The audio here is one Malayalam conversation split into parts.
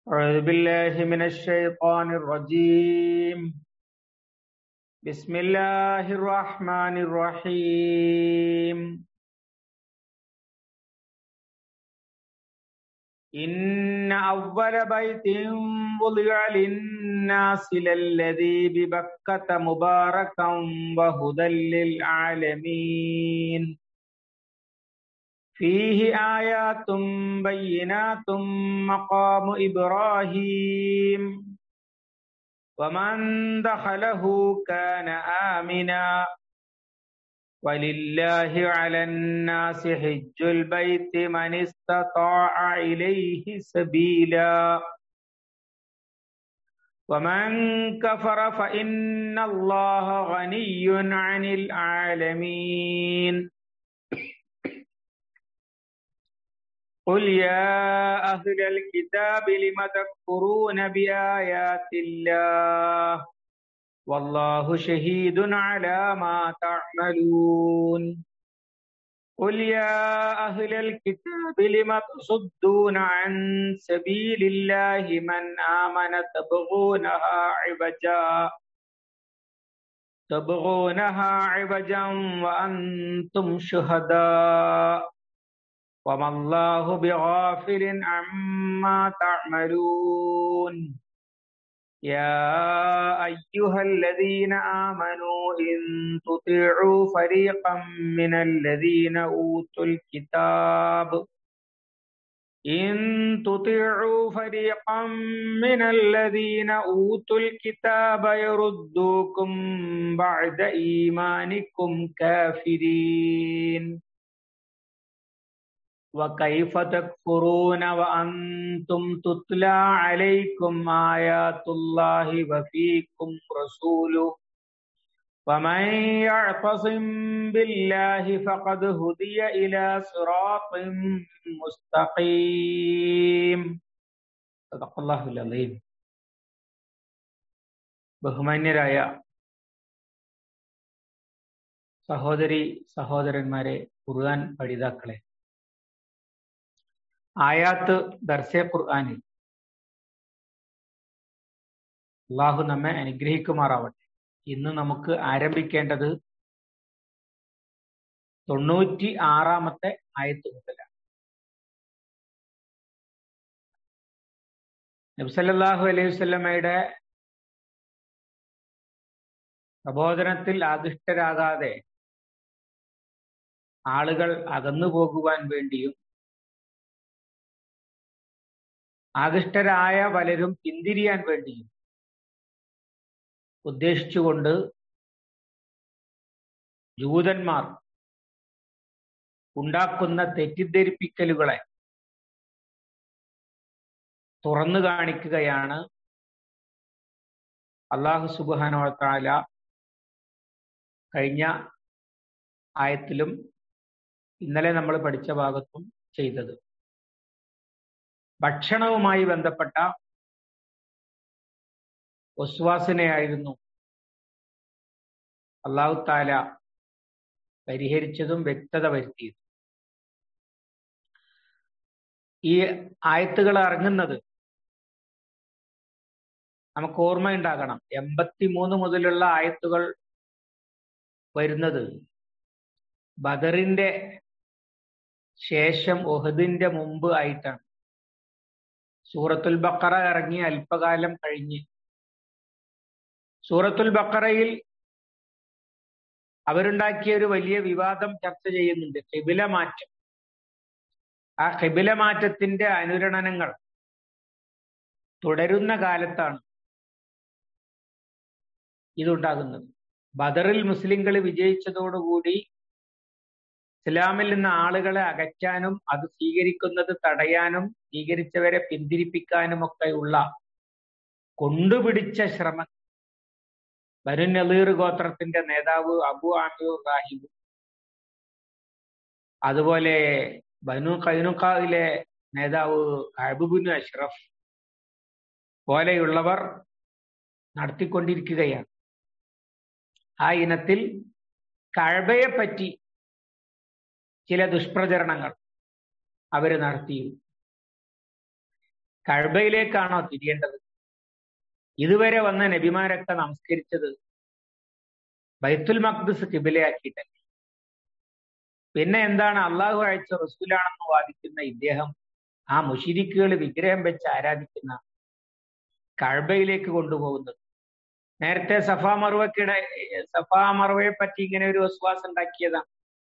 أعوذ بالله من الشيطان الرجيم بسم الله الرحمن الرحيم إن أول بيت وضع للناس للذي ببكة مباركا وهدى للعالمين فيه آيات بينات مقام إبراهيم ومن دخله كان آمنا ولله على الناس حج البيت من استطاع إليه سبيلا ومن كفر فإن الله غني عن العالمين قل يا أهل الكتاب لم تكفرون بآيات الله والله شهيد على ما تعملون قل يا أهل الكتاب لم تصدون عن سبيل الله من آمن تبغونها عوجا تبغونها عوجا وأنتم شهداء وما الله بغافل عما تعملون يا أيها الذين آمنوا إن تطيعوا فريقا من الذين أوتوا الكتاب إن تطيعوا فريقا من الذين أوتوا الكتاب يردوكم بعد إيمانكم كافرين وكيف تكفرون وأنتم تتلى عليكم آيات الله وفيكم رسوله ومن يعتصم بالله فقد هدي إلى صراط مستقيم صدق الله العظيم ബഹുമാന്യരായ സഹോദരി സഹോദരന്മാരെ ഖുർആൻ പഠിതാക്കളെ ആയാത്ത് ദർസെ ഖുർആാനിൽ അള്ളാഹു നമ്മെ അനുഗ്രഹിക്കുമാറാവട്ടെ ഇന്ന് നമുക്ക് ആരംഭിക്കേണ്ടത് തൊണ്ണൂറ്റി ആറാമത്തെ ആയത്ത് മുതലാണ് നബ്സല്ലാഹു അലൈഹി വസ്ലമയുടെ പ്രബോധനത്തിൽ ആകൃഷ്ടരാകാതെ ആളുകൾ അകന്നു പോകുവാൻ വേണ്ടിയും ആകൃഷ്ടരായ പലരും പിന്തിരിയാൻ വേണ്ടിയും ഉദ്ദേശിച്ചുകൊണ്ട് ജൂതന്മാർ ഉണ്ടാക്കുന്ന തെറ്റിദ്ധരിപ്പിക്കലുകളെ തുറന്നു കാണിക്കുകയാണ് അള്ളാഹു സുബാനോത്താല കഴിഞ്ഞ ആയത്തിലും ഇന്നലെ നമ്മൾ പഠിച്ച ഭാഗത്തും ചെയ്തത് ഭക്ഷണവുമായി ബന്ധപ്പെട്ട ഒസ്വാസിനെയായിരുന്നു അള്ളാഹു താല പരിഹരിച്ചതും വ്യക്തത വരുത്തിയതും ഈ ആയത്തുകൾ ഇറങ്ങുന്നത് നമുക്ക് ഓർമ്മയുണ്ടാകണം എൺപത്തിമൂന്ന് മുതലുള്ള ആയത്തുകൾ വരുന്നത് ബദറിന്റെ ശേഷം ഒഹദിന്റെ മുമ്പ് ആയിട്ടാണ് സൂറത്തുൽ ബക്കറ ഇറങ്ങി അല്പകാലം കഴിഞ്ഞ് സൂറത്തുൽ ബക്കറയിൽ അവരുണ്ടാക്കിയ ഒരു വലിയ വിവാദം ചർച്ച ചെയ്യുന്നുണ്ട് ഹിബില മാറ്റം ആ ഹിബില മാറ്റത്തിന്റെ അനുരണനങ്ങൾ തുടരുന്ന കാലത്താണ് ഇതുണ്ടാകുന്നത് ബദറിൽ മുസ്ലിങ്ങൾ വിജയിച്ചതോടുകൂടി ഇസ്ലാമിൽ നിന്ന് ആളുകളെ അകറ്റാനും അത് സ്വീകരിക്കുന്നത് തടയാനും സ്വീകരിച്ചവരെ പിന്തിരിപ്പിക്കാനും ഒക്കെയുള്ള കൊണ്ടുപിടിച്ച ശ്രമം ബനു നലീർ ഗോത്രത്തിന്റെ നേതാവ് അബു ആമിർ റാഹിബ് അതുപോലെ ബനു കൈനുക്കാവിലെ നേതാവ് അബുബിനു അഷ്റഫ് പോലെയുള്ളവർ നടത്തിക്കൊണ്ടിരിക്കുകയാണ് ആ ഇനത്തിൽ കഴബയെ പറ്റി ചില ദുഷ്പ്രചരണങ്ങൾ അവർ നടത്തിയിരുന്നു കഴബയിലേക്കാണോ തിരിയേണ്ടത് ഇതുവരെ വന്ന നബിമാരൊക്കെ നമസ്കരിച്ചത് ബൈത്തുൽ മഖ്ദസ് കിബിലയാക്കിയിട്ടല്ലേ പിന്നെ എന്താണ് അള്ളാഹു അയച്ച റസൂലാണെന്ന് വാദിക്കുന്ന ഇദ്ദേഹം ആ മുഷിരിക്കുകൾ വിഗ്രഹം വെച്ച് ആരാധിക്കുന്ന കഴബയിലേക്ക് കൊണ്ടുപോകുന്നത് നേരത്തെ സഫാ മറുവക്കിട സഫാ മറുവയെ പറ്റി ഇങ്ങനെ ഒരു വിശ്വാസം ഉണ്ടാക്കിയതാണ്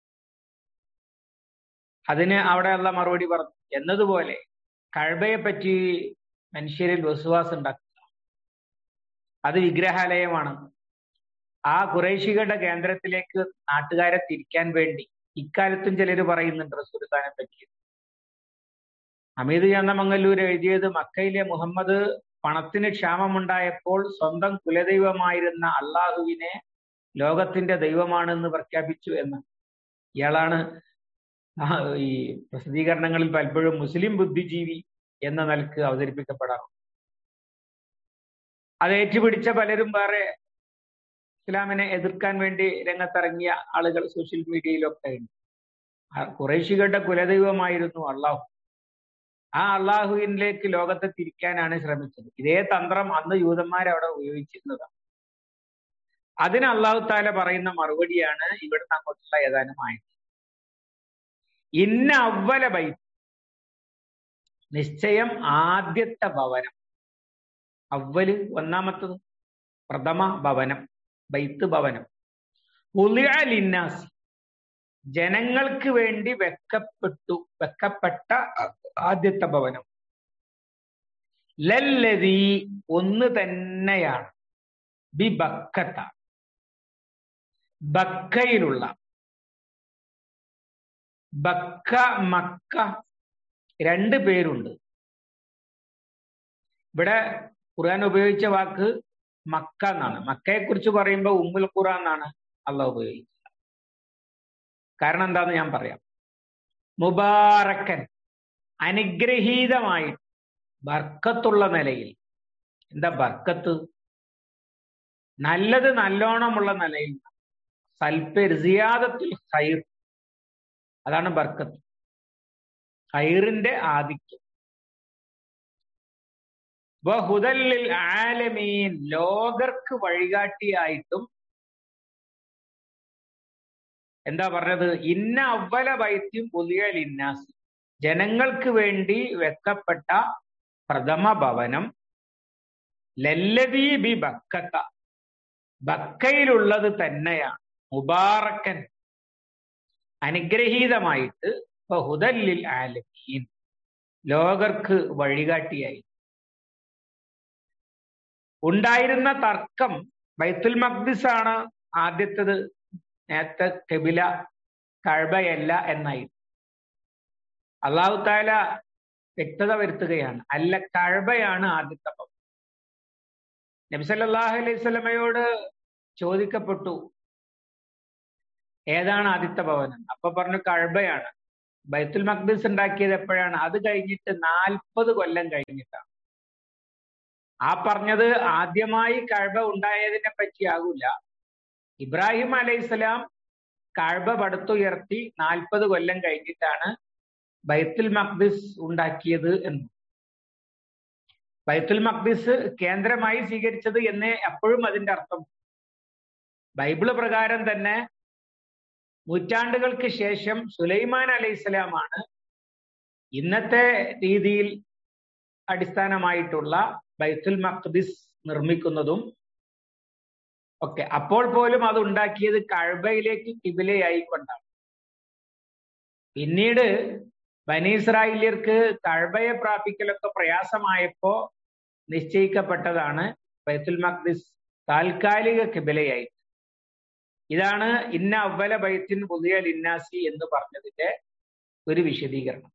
അതിന് അവിടെ ഉള്ള മറുപടി പറഞ്ഞു എന്നതുപോലെ കഴബയെ പറ്റി മനുഷ്യരിൽ വിശ്വാസം ഉണ്ടാക്കുക അത് വിഗ്രഹാലയമാണ് ആ കുറേശികളുടെ കേന്ദ്രത്തിലേക്ക് നാട്ടുകാരെ തിരിക്കാൻ വേണ്ടി ഇക്കാലത്തും ചിലർ പറയുന്നുണ്ട് റസൂൽഖാനെ പറ്റി അമീദ് ചന്ദമംഗല്ലൂർ എഴുതിയത് മക്കയിലെ മുഹമ്മദ് പണത്തിന് ക്ഷാമമുണ്ടായപ്പോൾ സ്വന്തം കുലദൈവമായിരുന്ന അള്ളാഹുവിനെ ലോകത്തിന്റെ ദൈവമാണെന്ന് പ്രഖ്യാപിച്ചു എന്ന് ഇയാളാണ് ഈ പ്രസിദ്ധീകരണങ്ങളിൽ പലപ്പോഴും മുസ്ലിം ബുദ്ധിജീവി എന്ന നിലക്ക് അവതരിപ്പിക്കപ്പെടാറുണ്ട് അത് ഏറ്റുപിടിച്ച പലരും വേറെ ഇസ്ലാമിനെ എതിർക്കാൻ വേണ്ടി രംഗത്തിറങ്ങിയ ആളുകൾ സോഷ്യൽ മീഡിയയിലൊക്കെ ഉണ്ട് കുറേശികളുടെ കുലദൈവമായിരുന്നു അള്ളാഹു ആ അള്ളാഹുവിനിലേക്ക് ലോകത്തെ തിരിക്കാനാണ് ശ്രമിച്ചത് ഇതേ തന്ത്രം അന്ന് യൂതന്മാർ അവിടെ ഉപയോഗിച്ചിരുന്നതാണ് അതിന് അള്ളാഹു താല പറയുന്ന മറുപടിയാണ് ഇവിടുന്ന് അങ്ങോട്ടുള്ള ഏതാനും ആയത് ഇന്ന അവല ബൈ നിശ്ചയം ആദ്യത്തെ ഭവനം അവല് ഒന്നാമത്തത് പ്രഥമ ഭവനം ബൈത്ത് ഭവനം ഉലിയാലിന്നാസ് ജനങ്ങൾക്ക് വേണ്ടി വെക്കപ്പെട്ടു വെക്കപ്പെട്ട ആദ്യത്തെ ഭവനം ലല്ലതി ഒന്ന് തന്നെയാണ് ബി ബക്കത്ത ബക്കയിലുള്ള ബക്ക മക്ക രണ്ട് പേരുണ്ട് ഇവിടെ ഖുർആൻ ഉപയോഗിച്ച വാക്ക് മക്ക എന്നാണ് മക്കയെ കുറിച്ച് പറയുമ്പോൾ ഉമ്മുൽ ഖുറാൻ എന്നാണ് അള്ളാഹ് ഉപയോഗിച്ചത് കാരണം എന്താന്ന് ഞാൻ പറയാം മുബാറക്കൻ അനുഗ്രഹീതമായിട്ട് ബർക്കത്തുള്ള നിലയിൽ എന്താ ബർക്കത്ത് നല്ലത് നല്ലോണമുള്ള നിലയിൽ സൽപ്പേർ സിയാദത്തിൽ ഹൈർ അതാണ് ബർക്കത്ത് ഹൈറിന്റെ ആധിക്യം ബഹുദല്ലിൽ ആലമീൻ ലോകർക്ക് വഴികാട്ടിയായിട്ടും എന്താ പറഞ്ഞത് ഇന്ന അവല വൈദ്യം പുതിയ ലിന്നാസ് ജനങ്ങൾക്ക് വേണ്ടി വെക്കപ്പെട്ട പ്രഥമ ഭവനം ലല്ലതീ ബി ബക്കത്ത ബക്കയിലുള്ളത് തന്നെയാണ് മുബാറക്കൻ അനുഗ്രഹീതമായിട്ട് ബഹുദല്ലിൽ ആലമീൻ ലോകർക്ക് വഴികാട്ടിയായി ഉണ്ടായിരുന്ന തർക്കം ബൈത്തുൽ മഖ്ദിസ് ആണ് ആദ്യത്തത് നേരത്തെ കബില കഴബയല്ല എന്നായി അള്ളാഹു താല വ്യക്തത വരുത്തുകയാണ് അല്ല കഴബയാണ് ആദ്യത്തെ ഭവനം നബിസല്ലാഹു അലൈഹി സ്വലമയോട് ചോദിക്കപ്പെട്ടു ഏതാണ് ആദ്യത്തെ ഭവനം അപ്പൊ പറഞ്ഞു കഴബയാണ് ബൈത്തുൽ മഖ്ദിസ് ഉണ്ടാക്കിയത് എപ്പോഴാണ് അത് കഴിഞ്ഞിട്ട് നാൽപ്പത് കൊല്ലം കഴിഞ്ഞിട്ടാണ് ആ പറഞ്ഞത് ആദ്യമായി കഴബ ഉണ്ടായതിനെ പറ്റിയാകൂല ഇബ്രാഹിം അലൈഹിസ്സലാം കഴബ പടുത്തുയർത്തി നാൽപ്പത് കൊല്ലം കഴിഞ്ഞിട്ടാണ് ബൈത്തുൽ മഖ്ദിസ് ഉണ്ടാക്കിയത് എന്ന് ബൈത്തുൽ മഖ്ദിസ് കേന്ദ്രമായി സ്വീകരിച്ചത് എന്നേ എപ്പോഴും അതിന്റെ അർത്ഥം ബൈബിള് പ്രകാരം തന്നെ നൂറ്റാണ്ടുകൾക്ക് ശേഷം സുലൈമാൻ അലൈഹിസ്സലാമാണ് ഇന്നത്തെ രീതിയിൽ അടിസ്ഥാനമായിട്ടുള്ള ബൈത്തുൽ മഖ്ദിസ് നിർമ്മിക്കുന്നതും ഒക്കെ അപ്പോൾ പോലും അത് ഉണ്ടാക്കിയത് കഴബയിലേക്ക് കിബിലയായിക്കൊണ്ടാണ് പിന്നീട് ബനീസ്രായേലിയർക്ക് കഴബയെ പ്രാപിക്കലൊക്കെ പ്രയാസമായപ്പോ നിശ്ചയിക്കപ്പെട്ടതാണ് ബൈത്തുൽ മഖ്ദിസ് താൽക്കാലിക കിബിലയായി ഇതാണ് ഇന്ന അവല ബൈത്തിൻ പുതിയ ലിന്നാസി എന്ന് പറഞ്ഞതിന്റെ ഒരു വിശദീകരണം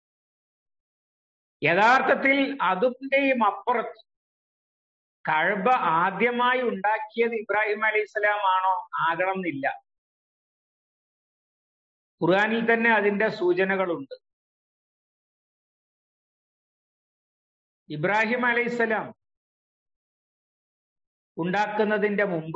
യഥാർത്ഥത്തിൽ അതിന്റെയും അപ്പുറത്ത് കഴബ ആദ്യമായി ഉണ്ടാക്കിയത് ഇബ്രാഹിം അലൈഹി സ്വലാം ആണോ ആകണം എന്നില്ല ഖുർആനിൽ തന്നെ അതിന്റെ സൂചനകളുണ്ട് ഇബ്രാഹിം അലൈഹിസ്സലാം ഉണ്ടാക്കുന്നതിന്റെ മുമ്പ്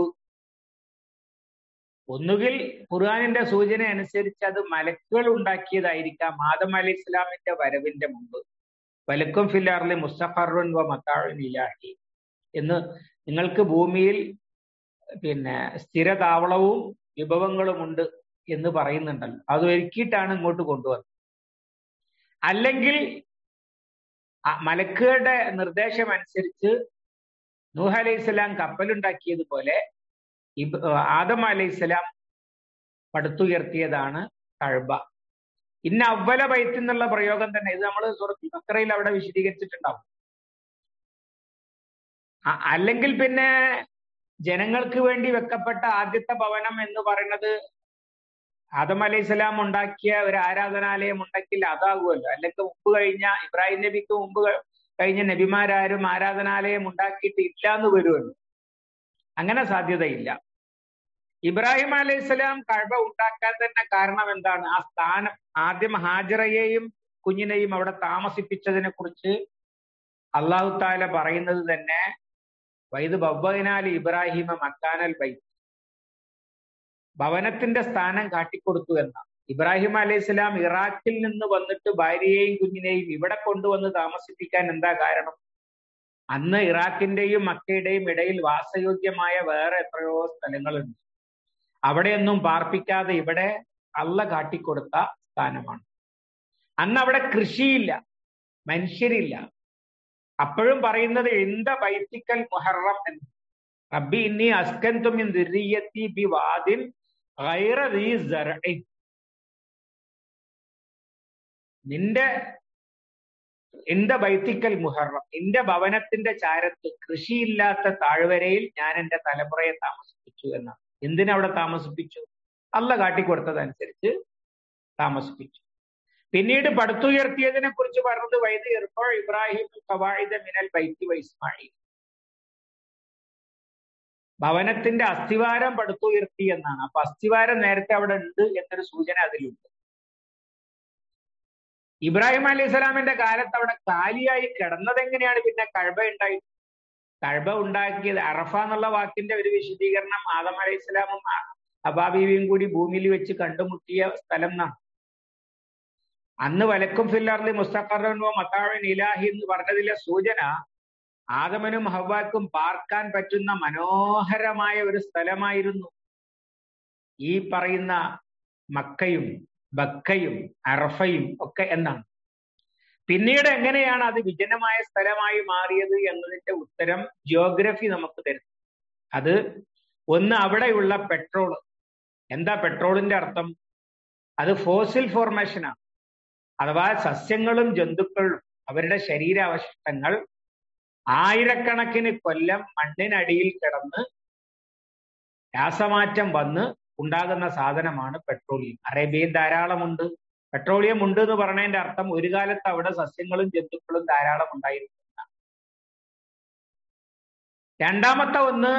ഒന്നുകിൽ ഖുർആാനിന്റെ സൂചന അനുസരിച്ച് അത് മലക്കുകൾ ഉണ്ടാക്കിയതായിരിക്കാം ആദം അലി ഇസ്ലാമിന്റെ വരവിന്റെ മുമ്പ് വലക്കും ഫില്ലാറിലെ മുസ്തഖറുൻ വ മത്താഴുൻ ഇലാഹി എന്ന് നിങ്ങൾക്ക് ഭൂമിയിൽ പിന്നെ സ്ഥിര താവളവും വിഭവങ്ങളുമുണ്ട് എന്ന് പറയുന്നുണ്ടല്ലോ അത് ഒരുക്കിയിട്ടാണ് ഇങ്ങോട്ട് കൊണ്ടുവന്നത് അല്ലെങ്കിൽ മലക്കുകളുടെ നിർദ്ദേശം അനുസരിച്ച് നൂഹ് അലൈഹി സ്വലാം കപ്പലുണ്ടാക്കിയതുപോലെ ആദം അലൈഹി സ്വലാം പടുത്തുയർത്തിയതാണ് കഴബ ഇന്ന അവല ബൈത്ത് എന്നുള്ള പ്രയോഗം തന്നെ ഇത് നമ്മൾ സുഹൃത്തു ബക്രയിൽ അവിടെ വിശദീകരിച്ചിട്ടുണ്ടാവും അല്ലെങ്കിൽ പിന്നെ ജനങ്ങൾക്ക് വേണ്ടി വെക്കപ്പെട്ട ആദ്യത്തെ ഭവനം എന്ന് പറയുന്നത് ആദം അലൈഹി സ്വലാം ഉണ്ടാക്കിയ ഒരു ആരാധനാലയം ഉണ്ടെങ്കിൽ അതാകുമല്ലോ അല്ലെങ്കിൽ മുമ്പ് കഴിഞ്ഞ ഇബ്രാഹിം നബിക്ക് മുമ്പ് കഴിഞ്ഞ നബിമാരാരും ആരാധനാലയം ഉണ്ടാക്കിയിട്ട് ഇല്ല എന്ന് വരുമല്ലോ അങ്ങനെ സാധ്യതയില്ല ഇബ്രാഹിം അലൈഹി സ്വലാം കഴബ ഉണ്ടാക്കാൻ തന്നെ കാരണം എന്താണ് ആ സ്ഥാനം ആദ്യം ഹാജറയെയും കുഞ്ഞിനെയും അവിടെ താമസിപ്പിച്ചതിനെ കുറിച്ച് അള്ളാഹു താല പറയുന്നത് തന്നെ വൈദ് ബവ്വനാൽ ഇബ്രാഹിമ മക്കാനൽ ബൈ ഭവനത്തിന്റെ സ്ഥാനം കാട്ടിക്കൊടുത്തു എന്നാണ് ഇബ്രാഹിം അലൈഹി സ്വലാം ഇറാഖിൽ നിന്ന് വന്നിട്ട് ഭാര്യയെയും കുഞ്ഞിനെയും ഇവിടെ കൊണ്ടുവന്ന് താമസിപ്പിക്കാൻ എന്താ കാരണം അന്ന് ഇറാഖിന്റെയും മക്കയുടെയും ഇടയിൽ വാസയോഗ്യമായ വേറെ എത്രയോ സ്ഥലങ്ങളുണ്ട് അവിടെയൊന്നും പാർപ്പിക്കാതെ ഇവിടെ അള്ള കാട്ടിക്കൊടുത്ത സ്ഥാനമാണ് അന്ന് അവിടെ കൃഷിയില്ല മനുഷ്യരില്ല അപ്പോഴും പറയുന്നത് എന്ത ബൈത്തിക്കൽ മുഹറം എന്ന് റബ്ബി ഇന്നി അസ്കന്തുമിൻ ദുരിയത്തി ബി വാദിൻ ഗൈറ ദീ സറഇൻ നിന്റെ എന്റെ ബൈത്തിക്കൽ മുഹറം എന്റെ ഭവനത്തിന്റെ ചാരത്ത് കൃഷിയില്ലാത്ത താഴ്വരയിൽ ഞാൻ എന്റെ തലമുറയെ താമസിപ്പിച്ചു എന്നാണ് എന്തിനവിടെ താമസിപ്പിച്ചു അല്ല കാട്ടിക്കൊടുത്തതനുസരിച്ച് താമസിപ്പിച്ചു പിന്നീട് പടുത്തുയർത്തിയതിനെ കുറിച്ച് പറഞ്ഞത് വൈദ് ഇർഫോ ഇബ്രാഹിം കവായിദ മിനൽ ബൈത്തി വൈസ്മായിൽ ഭവനത്തിന്റെ അസ്ഥിവാരം പടുത്തുയർത്തി എന്നാണ് അപ്പൊ അസ്ഥിവാരം നേരത്തെ അവിടെ ഉണ്ട് എന്നൊരു സൂചന അതിലുണ്ട് ഇബ്രാഹിം അലൈഹി സ്വലാമിന്റെ കാലത്ത് അവിടെ കാലിയായി കിടന്നത് എങ്ങനെയാണ് പിന്നെ കഴബ ഉണ്ടായി കഴബ ഉണ്ടാക്കിയത് അറഫ എന്നുള്ള വാക്കിന്റെ ഒരു വിശദീകരണം ആദം അലൈഹി സ്വലാമും അബാബീവിയും കൂടി ഭൂമിയിൽ വെച്ച് കണ്ടുമുട്ടിയ സ്ഥലം എന്നാണ് അന്ന് വലക്കും ഫില്ലർലി മുസ്തഖറോ മത്താവിൻ ഇലാഹി എന്ന് പറഞ്ഞതിലെ സൂചന ആദമനും ഹവ്വാക്കും പാർക്കാൻ പറ്റുന്ന മനോഹരമായ ഒരു സ്ഥലമായിരുന്നു ഈ പറയുന്ന മക്കയും ബക്കയും അറഫയും ഒക്കെ എന്നാണ് പിന്നീട് എങ്ങനെയാണ് അത് വിജനമായ സ്ഥലമായി മാറിയത് എന്നതിന്റെ ഉത്തരം ജിയോഗ്രഫി നമുക്ക് തരുന്നു അത് ഒന്ന് അവിടെയുള്ള പെട്രോൾ എന്താ പെട്രോളിന്റെ അർത്ഥം അത് ഫോസിൽ ഫോർമേഷനാണ് അഥവാ സസ്യങ്ങളും ജന്തുക്കളും അവരുടെ ശരീരാവശിഷ്ടങ്ങൾ ആയിരക്കണക്കിന് കൊല്ലം മണ്ണിനടിയിൽ കിടന്ന് രാസമാറ്റം വന്ന് ഉണ്ടാകുന്ന സാധനമാണ് പെട്രോളിയം അറേബ്യയിൽ ധാരാളമുണ്ട് പെട്രോളിയം ഉണ്ട് എന്ന് പറഞ്ഞതിന്റെ അർത്ഥം ഒരു കാലത്ത് അവിടെ സസ്യങ്ങളും ജന്തുക്കളും ധാരാളം ഉണ്ടായിരുന്നു രണ്ടാമത്തെ ഒന്ന്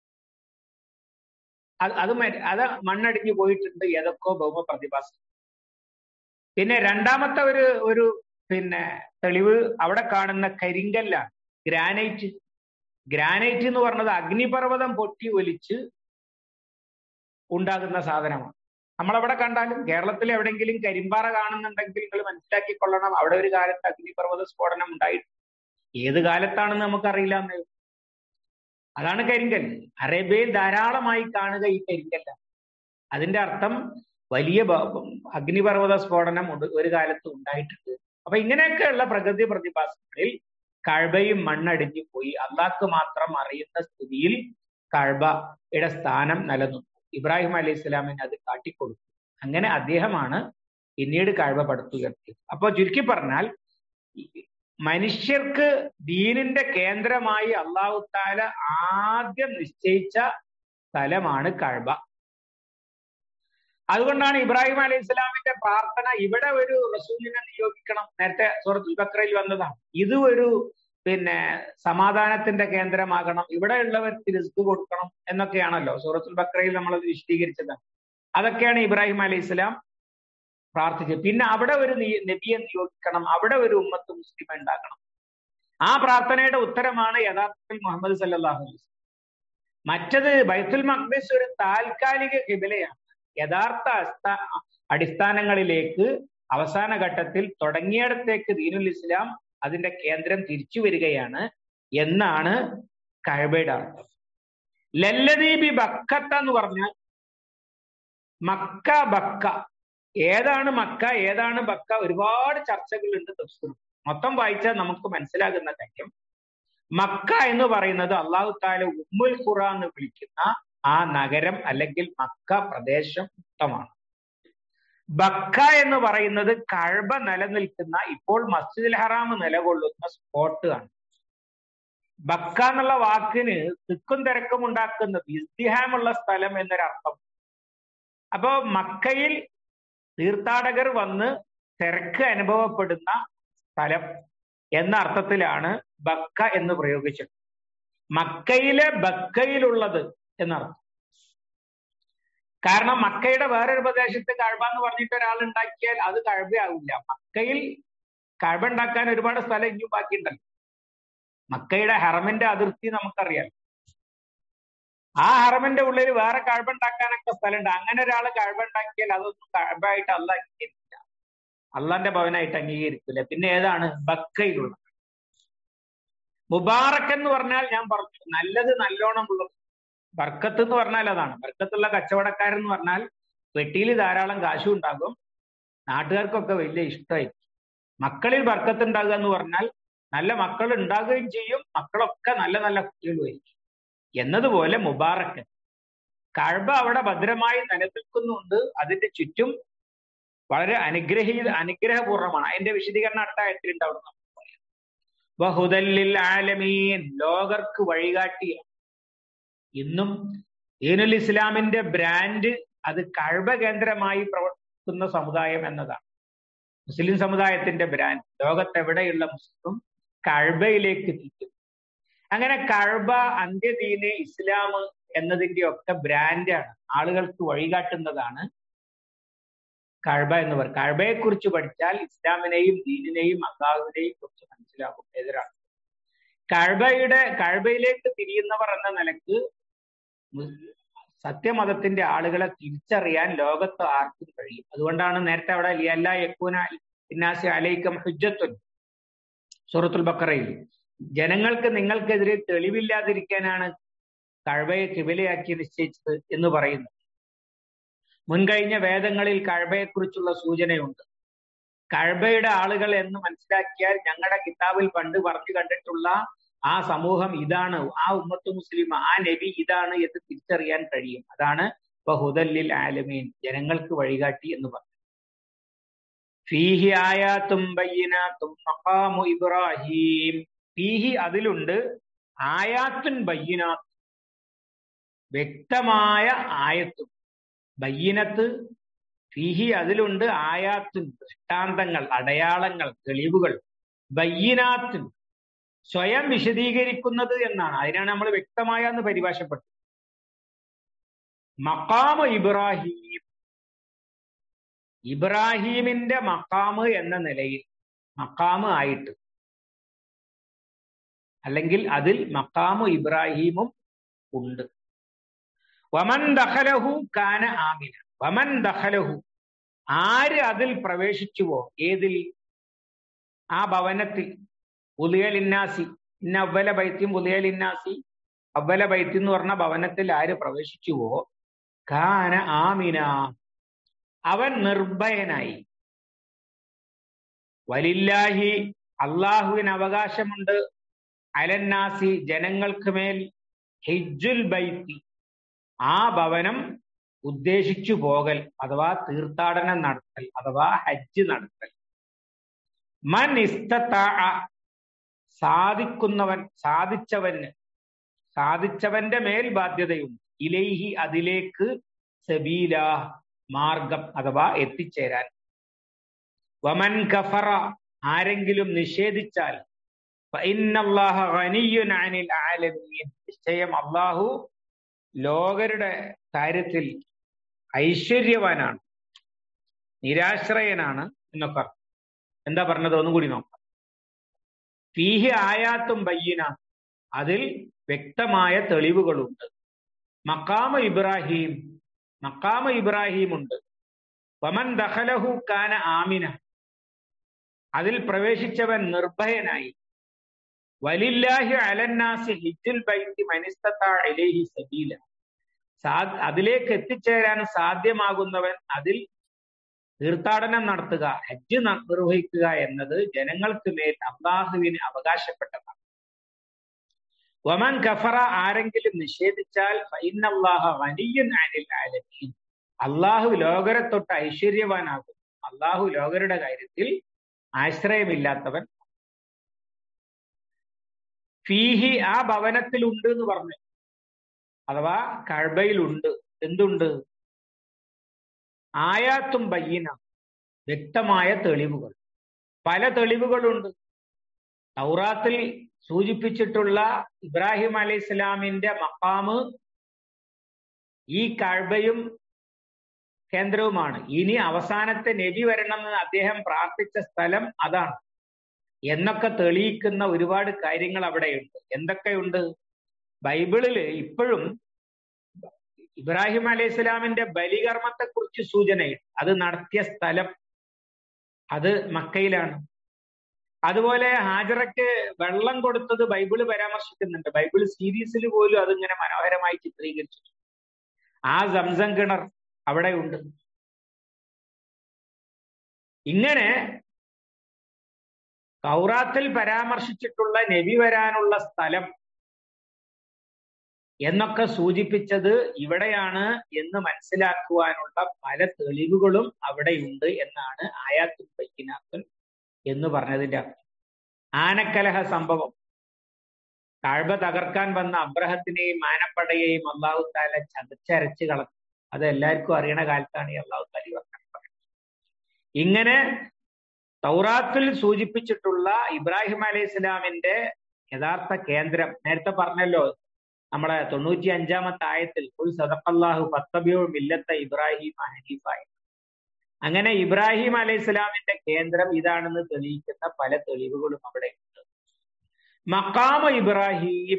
അത് അത് അത് മണ്ണടിഞ്ഞു പോയിട്ടുണ്ട് ഏതൊക്കെയോ ഭൗമ പ്രതിഭാസം പിന്നെ രണ്ടാമത്തെ ഒരു ഒരു പിന്നെ തെളിവ് അവിടെ കാണുന്ന കരിങ്കല്ലാണ് ഗ്രാനൈറ്റ് ഗ്രാനൈറ്റ് എന്ന് പറഞ്ഞത് അഗ്നിപർവ്വതം പൊട്ടി ഒലിച്ച് ഉണ്ടാകുന്ന സാധനമാണ് നമ്മളവിടെ കണ്ടാലും കേരളത്തിൽ എവിടെയെങ്കിലും കരിമ്പാറ കാണുന്നുണ്ടെങ്കിൽ നിങ്ങൾ മനസ്സിലാക്കിക്കൊള്ളണം അവിടെ ഒരു കാലത്ത് അഗ്നിപർവ്വത സ്ഫോടനം ഉണ്ടായിട്ട് ഏത് കാലത്താണെന്ന് നമുക്കറിയില്ല എന്നേ അതാണ് കരിങ്കല്ല് അറേബ്യയിൽ ധാരാളമായി കാണുക ഈ കരിങ്കല്ല അതിന്റെ അർത്ഥം വലിയ അഗ്നിപർവ്വത സ്ഫോടനം ഒരു കാലത്ത് ഉണ്ടായിട്ടുണ്ട് അപ്പൊ ഇങ്ങനെയൊക്കെയുള്ള പ്രകൃതി പ്രതിഭാസങ്ങളിൽ കഴബയും മണ്ണടിഞ്ഞു പോയി അള്ളാഹ്ക്ക് മാത്രം അറിയുന്ന സ്ഥിതിയിൽ കഴബയുടെ സ്ഥാനം നിലനിന്നു ഇബ്രാഹിം അലൈഹി ഇസ്ലാമിന് അത് കാട്ടിക്കൊടുത്തു അങ്ങനെ അദ്ദേഹമാണ് പിന്നീട് കഴബ പടുത്തുയർത്തിയത് അപ്പൊ ചുരുക്കി പറഞ്ഞാൽ മനുഷ്യർക്ക് ദീനിന്റെ കേന്ദ്രമായി അള്ളാഹു താല ആദ്യം നിശ്ചയിച്ച സ്ഥലമാണ് കഴബ അതുകൊണ്ടാണ് ഇബ്രാഹിം അലൈഹി ഇസ്ലാമിന്റെ പ്രാർത്ഥന ഇവിടെ ഒരു റസൂലിനെ നിയോഗിക്കണം നേരത്തെ സൂറത്തുൽ ബക്രയിൽ വന്നതാണ് ഇത് ഒരു പിന്നെ സമാധാനത്തിന്റെ കേന്ദ്രമാകണം ഇവിടെയുള്ളവർക്ക് റിസ്ക് കൊടുക്കണം എന്നൊക്കെയാണല്ലോ സൂറത്തുൽ ബക്രയിൽ നമ്മളത് വിശദീകരിച്ചതാണ് അതൊക്കെയാണ് ഇബ്രാഹിം അലൈഹി ഇസ്ലാം പ്രാർത്ഥിച്ചത് പിന്നെ അവിടെ ഒരു നബിയെ നിയോഗിക്കണം അവിടെ ഒരു ഉമ്മത്ത് മുസ്ലിം ഉണ്ടാക്കണം ആ പ്രാർത്ഥനയുടെ ഉത്തരമാണ് യഥാർത്ഥത്തിൽ മുഹമ്മദ് സല്ലാഹു അലൈഹി മറ്റത് ബൈത്തുൽ മഖ്ദിസ് ഒരു താൽക്കാലിക കിബിലയാണ് യഥാർത്ഥ അടിസ്ഥാനങ്ങളിലേക്ക് അവസാന ഘട്ടത്തിൽ തുടങ്ങിയിടത്തേക്ക് ദീനുൽ ഇസ്ലാം അതിന്റെ കേന്ദ്രം തിരിച്ചു വരികയാണ് എന്നാണ് കഴബയുടെ അർത്ഥം ലല്ലദീബി ബക്കത്ത എന്ന് പറഞ്ഞാൽ മക്ക ബക്ക ഏതാണ് മക്ക ഏതാണ് ബക്ക ഒരുപാട് ചർച്ചകളുണ്ട് തഫ്സീറിൽ മൊത്തം വായിച്ചാൽ നമുക്ക് മനസ്സിലാകുന്ന കാര്യം മക്ക എന്ന് പറയുന്നത് അള്ളാഹു താല ഉമ്മുൽ ഖുറ എന്ന് വിളിക്കുന്ന ആ നഗരം അല്ലെങ്കിൽ മക്ക പ്രദേശം ഉത്തമാണ് ബക്ക എന്ന് പറയുന്നത് കഴബ നിലനിൽക്കുന്ന ഇപ്പോൾ മസ്ജിദുൽ ഹറാം നിലകൊള്ളുന്ന സ്പോട്ട് ആണ് ബക്ക എന്നുള്ള വാക്കിന് തിക്കും തിരക്കും ഉണ്ടാക്കുന്നത് ഇസ്തിഹാമുള്ള സ്ഥലം എന്നൊരർത്ഥം അപ്പോ മക്കയിൽ തീർത്ഥാടകർ വന്ന് തിരക്ക് അനുഭവപ്പെടുന്ന സ്ഥലം എന്ന അർത്ഥത്തിലാണ് ബക്ക എന്ന് പ്രയോഗിച്ചത് മക്കയിലെ ബക്കയിലുള്ളത് എന്നർത്ഥം കാരണം മക്കയുടെ വേറൊരു പ്രദേശത്ത് കഴബ എന്ന് പറഞ്ഞിട്ട് ഒരാൾ ഉണ്ടാക്കിയാൽ അത് കഴബയാവില്ല മക്കയിൽ കഴബ ഉണ്ടാക്കാൻ ഒരുപാട് സ്ഥലം ഇനിയും ബാക്കിയുണ്ടല്ലോ മക്കയുടെ ഹറമിന്റെ അതിർത്തി നമുക്കറിയാം ആ ഹറമിന്റെ ഉള്ളിൽ വേറെ കഴബ ഉണ്ടാക്കാനൊക്കെ സ്ഥലമുണ്ട് അങ്ങനെ ഒരാൾ കഴബ ഉണ്ടാക്കിയാൽ അതൊന്നും കഴബായിട്ട് അല്ല അംഗീകരിക്കില്ല അള്ളാന്റെ ഭവനായിട്ട് അംഗീകരിക്കില്ല പിന്നെ ഏതാണ് ബക്കയിലുള്ള മുബാറക്ക് എന്ന് പറഞ്ഞാൽ ഞാൻ പറഞ്ഞു നല്ലത് നല്ലോണം ഉള്ളത് ബർക്കത്ത് എന്ന് പറഞ്ഞാൽ അതാണ് ബർക്കത്തുള്ള കച്ചവടക്കാരൻ എന്ന് പറഞ്ഞാൽ പെട്ടിയിൽ ധാരാളം കാശും ഉണ്ടാകും നാട്ടുകാർക്കൊക്കെ വലിയ ഇഷ്ടമായിരിക്കും മക്കളിൽ ബർക്കത്ത് ഉണ്ടാകുക എന്ന് പറഞ്ഞാൽ നല്ല മക്കൾ ഉണ്ടാകുകയും ചെയ്യും മക്കളൊക്കെ നല്ല നല്ല കുട്ടികളുമായിരിക്കും എന്നതുപോലെ മുബാറക്ക് കഴബ അവിടെ ഭദ്രമായി നിലനിൽക്കുന്നുണ്ട് അതിന്റെ ചുറ്റും വളരെ അനുഗ്രഹീ അനുഗ്രഹപൂർണ്ണമാണ് അതിന്റെ വിശദീകരണം അടുത്ത ആയത്തിൽ ഉണ്ടാവുന്ന ബഹുദല്ലിൽ ആലമീൻ ലോകർക്ക് വഴികാട്ടിയ ഇന്നും ദീനുൽ ഇസ്ലാമിന്റെ ബ്രാൻഡ് അത് കഴബ കേന്ദ്രമായി പ്രവർത്തിക്കുന്ന സമുദായം എന്നതാണ് മുസ്ലിം സമുദായത്തിന്റെ ബ്രാൻഡ് ലോകത്തെവിടെയുള്ള മുസ്ലിം കഴബയിലേക്ക് തിരിക്കും അങ്ങനെ കഴബ അന്ത്യദീന് ഇസ്ലാം എന്നതിന്റെ ഒക്കെ ബ്രാൻഡാണ് ആളുകൾക്ക് വഴികാട്ടുന്നതാണ് കഴബ എന്ന് പറയും കഴബയെ കുറിച്ച് പഠിച്ചാൽ ഇസ്ലാമിനെയും ദീനിനെയും അള്ളാഹുവിനെയും കുറിച്ച് മനസ്സിലാകും എതിരാണ് കഴബയുടെ കഴബയിലേക്ക് തിരിയുന്നവർ എന്ന നിലക്ക് സത്യമതത്തിന്റെ ആളുകളെ തിരിച്ചറിയാൻ ലോകത്ത് ആർക്കും കഴിയും അതുകൊണ്ടാണ് നേരത്തെ അവിടെ അല്ല യക്കൂന ഇന്നാസി അലൈക്കം ഹുജ്ജത്തുൻ സൂറത്തുൽ ബക്കറയിൽ ജനങ്ങൾക്ക് നിങ്ങൾക്കെതിരെ തെളിവില്ലാതിരിക്കാനാണ് കഴബയെ കിബിലയാക്കി നിശ്ചയിച്ചത് എന്ന് പറയുന്നു മുൻകഴിഞ്ഞ വേദങ്ങളിൽ കഴബയെക്കുറിച്ചുള്ള സൂചനയുണ്ട് കഴബയുടെ ആളുകൾ എന്ന് മനസ്സിലാക്കിയാൽ ഞങ്ങളുടെ കിതാബിൽ പണ്ട് പറഞ്ഞു കണ്ടിട്ടുള്ള ആ സമൂഹം ഇതാണ് ആ ഉമ്മത്ത് മുസ്ലിം ആ നബി ഇതാണ് എന്ന് തിരിച്ചറിയാൻ കഴിയും അതാണ് ബഹുദല്ലിൽ ആലമീൻ ജനങ്ങൾക്ക് വഴികാട്ടി എന്ന് പറഞ്ഞു ഫീഹി ആയാത്തും ബയ്യനാത്തും മഖാമു ഇബ്രാഹിം ഫീഹി അതിലുണ്ട് ആയാത്തുൻ ബയ്യനാത്തും വ്യക്തമായ ആയത്തും ബയ്യനത്ത് ഫീഹി അതിലുണ്ട് ആയാത്തുൻ ദൃഷ്ടാന്തങ്ങൾ അടയാളങ്ങൾ തെളിവുകൾ ബയ്യനാത്തുൻ സ്വയം വിശദീകരിക്കുന്നത് എന്നാണ് അതിനാണ് നമ്മൾ വ്യക്തമായ എന്ന് പരിഭാഷപ്പെട്ടത് മക്കാമ് ഇബ്രാഹിം ഇബ്രാഹീമിന്റെ മക്കാമ് എന്ന നിലയിൽ മക്കാമ് ആയിട്ട് അല്ലെങ്കിൽ അതിൽ മക്കാമു ഇബ്രാഹീമും ഉണ്ട് വമൻ ദഹലഹു കാന ആമിന വമൻ ദഹലഹു ആര് അതിൽ പ്രവേശിച്ചുവോ ഏതിൽ ആ ഭവനത്തിൽ ഉലിയലിന്നാസി ഇന്ന അവല ബൈത്യം ഉലിയലിന്നാസി അവല ബൈത്തി എന്ന് പറഞ്ഞ ഭവനത്തിൽ ആര് പ്രവേശിച്ചുവോ കാന ആമിന അവൻ നിർഭയനായി വലില്ലാഹി അള്ളാഹുവിന് അവകാശമുണ്ട് അലന്നാസി ജനങ്ങൾക്ക് മേൽ ഹിജുൽ ബൈത്തി ആ ഭവനം ഉദ്ദേശിച്ചു പോകൽ അഥവാ തീർത്ഥാടനം നടത്തൽ അഥവാ ഹജ്ജ് നടത്തൽ മൻ ഇസ്തത്താ സാധിക്കുന്നവൻ സാധിച്ചവന് സാധിച്ചവന്റെ മേൽ ബാധ്യതയുണ്ട് ഇലൈഹി അതിലേക്ക് സബീല മാർഗം അഥവാ എത്തിച്ചേരാൻ വമൻ കഫറ ആരെങ്കിലും നിഷേധിച്ചാൽ നിശ്ചയം അള്ളാഹു ലോകരുടെ കാര്യത്തിൽ ഐശ്വര്യവാനാണ് നിരാശ്രയനാണ് എന്നൊക്കെ എന്താ പറഞ്ഞത് ഒന്നും കൂടി നോക്കാം ഫീഹി ആയാത്തും ബയ്യന അതിൽ വ്യക്തമായ തെളിവുകളുണ്ട് മക്കാമ ഇബ്രാഹിം മക്കാമ ഇബ്രാഹിം ഉണ്ട് വമൻ ദഹലഹു കാന ആമിന അതിൽ പ്രവേശിച്ചവൻ നിർഭയനായി വലില്ലാഹി അലന്നാസി ഹിജുൽ ബൈത്തി മനിസ്തത്താ ഇലൈഹി സബീല സാ അതിലേക്ക് എത്തിച്ചേരാൻ സാധ്യമാകുന്നവൻ അതിൽ തീർത്ഥാടനം നടത്തുക ഹജ്ജ് നിർവഹിക്കുക എന്നത് ജനങ്ങൾക്ക് മേൽ അള്ളാഹുവിന് അവകാശപ്പെട്ടതാണ് വമൻ കഫറ ആരെങ്കിലും നിഷേധിച്ചാൽ ഫൈനല്ലാഹ വലിയൻ അനിൽ ആലമീൻ അള്ളാഹു ലോകരെ തൊട്ട് ഐശ്വര്യവാനാകും അള്ളാഹു ലോകരുടെ കാര്യത്തിൽ ആശ്രയമില്ലാത്തവൻ ഫീഹി ആ ഭവനത്തിൽ ഉണ്ട് എന്ന് പറഞ്ഞു അഥവാ കഴബയിലുണ്ട് എന്തുണ്ട് ആയാത്തും ബയ്യന വ്യക്തമായ തെളിവുകൾ പല തെളിവുകളുണ്ട് തൗറാത്തിൽ സൂചിപ്പിച്ചിട്ടുള്ള ഇബ്രാഹിം അലൈഹി ഇസ്ലാമിന്റെ മക്കാമ് ഈ കഴബയും കേന്ദ്രവുമാണ് ഇനി അവസാനത്തെ നബി വരണമെന്ന് അദ്ദേഹം പ്രാർത്ഥിച്ച സ്ഥലം അതാണ് എന്നൊക്കെ തെളിയിക്കുന്ന ഒരുപാട് കാര്യങ്ങൾ അവിടെയുണ്ട് എന്തൊക്കെയുണ്ട് ബൈബിളില് ഇപ്പോഴും ഇബ്രാഹിം അലൈഹി ഇസ്ലാമിന്റെ ബലികർമ്മത്തെ കുറിച്ച് സൂചനയുണ്ട് അത് നടത്തിയ സ്ഥലം അത് മക്കയിലാണ് അതുപോലെ ഹാജറയ്ക്ക് വെള്ളം കൊടുത്തത് ബൈബിള് പരാമർശിക്കുന്നുണ്ട് ബൈബിൾ സീരീസിൽ പോലും അതിങ്ങനെ മനോഹരമായി ചിത്രീകരിച്ചു ആ സംസം കിണർ അവിടെ ഉണ്ട് ഇങ്ങനെ കൗറാത്തിൽ പരാമർശിച്ചിട്ടുള്ള നബി വരാനുള്ള സ്ഥലം എന്നൊക്കെ സൂചിപ്പിച്ചത് ഇവിടെയാണ് എന്ന് മനസ്സിലാക്കുവാനുള്ള പല തെളിവുകളും അവിടെയുണ്ട് എന്നാണ് ആയാത്തുൽ ബൈക്കിനാത്തുൽ എന്ന് പറഞ്ഞതിന്റെ അർത്ഥം ആനക്കലഹ സംഭവം താഴ്വ തകർക്കാൻ വന്ന അബ്രഹത്തിനെയും ആനപ്പടയെയും അള്ളാഹു താല ചതച്ചരച്ച് കളഞ്ഞു അത് എല്ലാവർക്കും അറിയണ കാലത്താണ് ഈ അള്ളാഹു താലി വർക്കാൻ പറയുന്നത് ഇങ്ങനെ തൗറാത്തിൽ സൂചിപ്പിച്ചിട്ടുള്ള ഇബ്രാഹിം അലൈഹി ഇസ്ലാമിന്റെ യഥാർത്ഥ കേന്ദ്രം നേരത്തെ പറഞ്ഞല്ലോ നമ്മളെ തൊണ്ണൂറ്റി അഞ്ചാമത്തെ ആയത്തിൽ ഒരു സദഖല്ലാഹു പത്തബിയോ മില്ലത്ത ഇബ്രാഹിം ഹനീഫായി അങ്ങനെ ഇബ്രാഹിം അലൈഹി ഇസ്ലാമിന്റെ കേന്ദ്രം ഇതാണെന്ന് തെളിയിക്കുന്ന പല തെളിവുകളും അവിടെ ഉണ്ട് മക്കാമ ഇബ്രാഹിം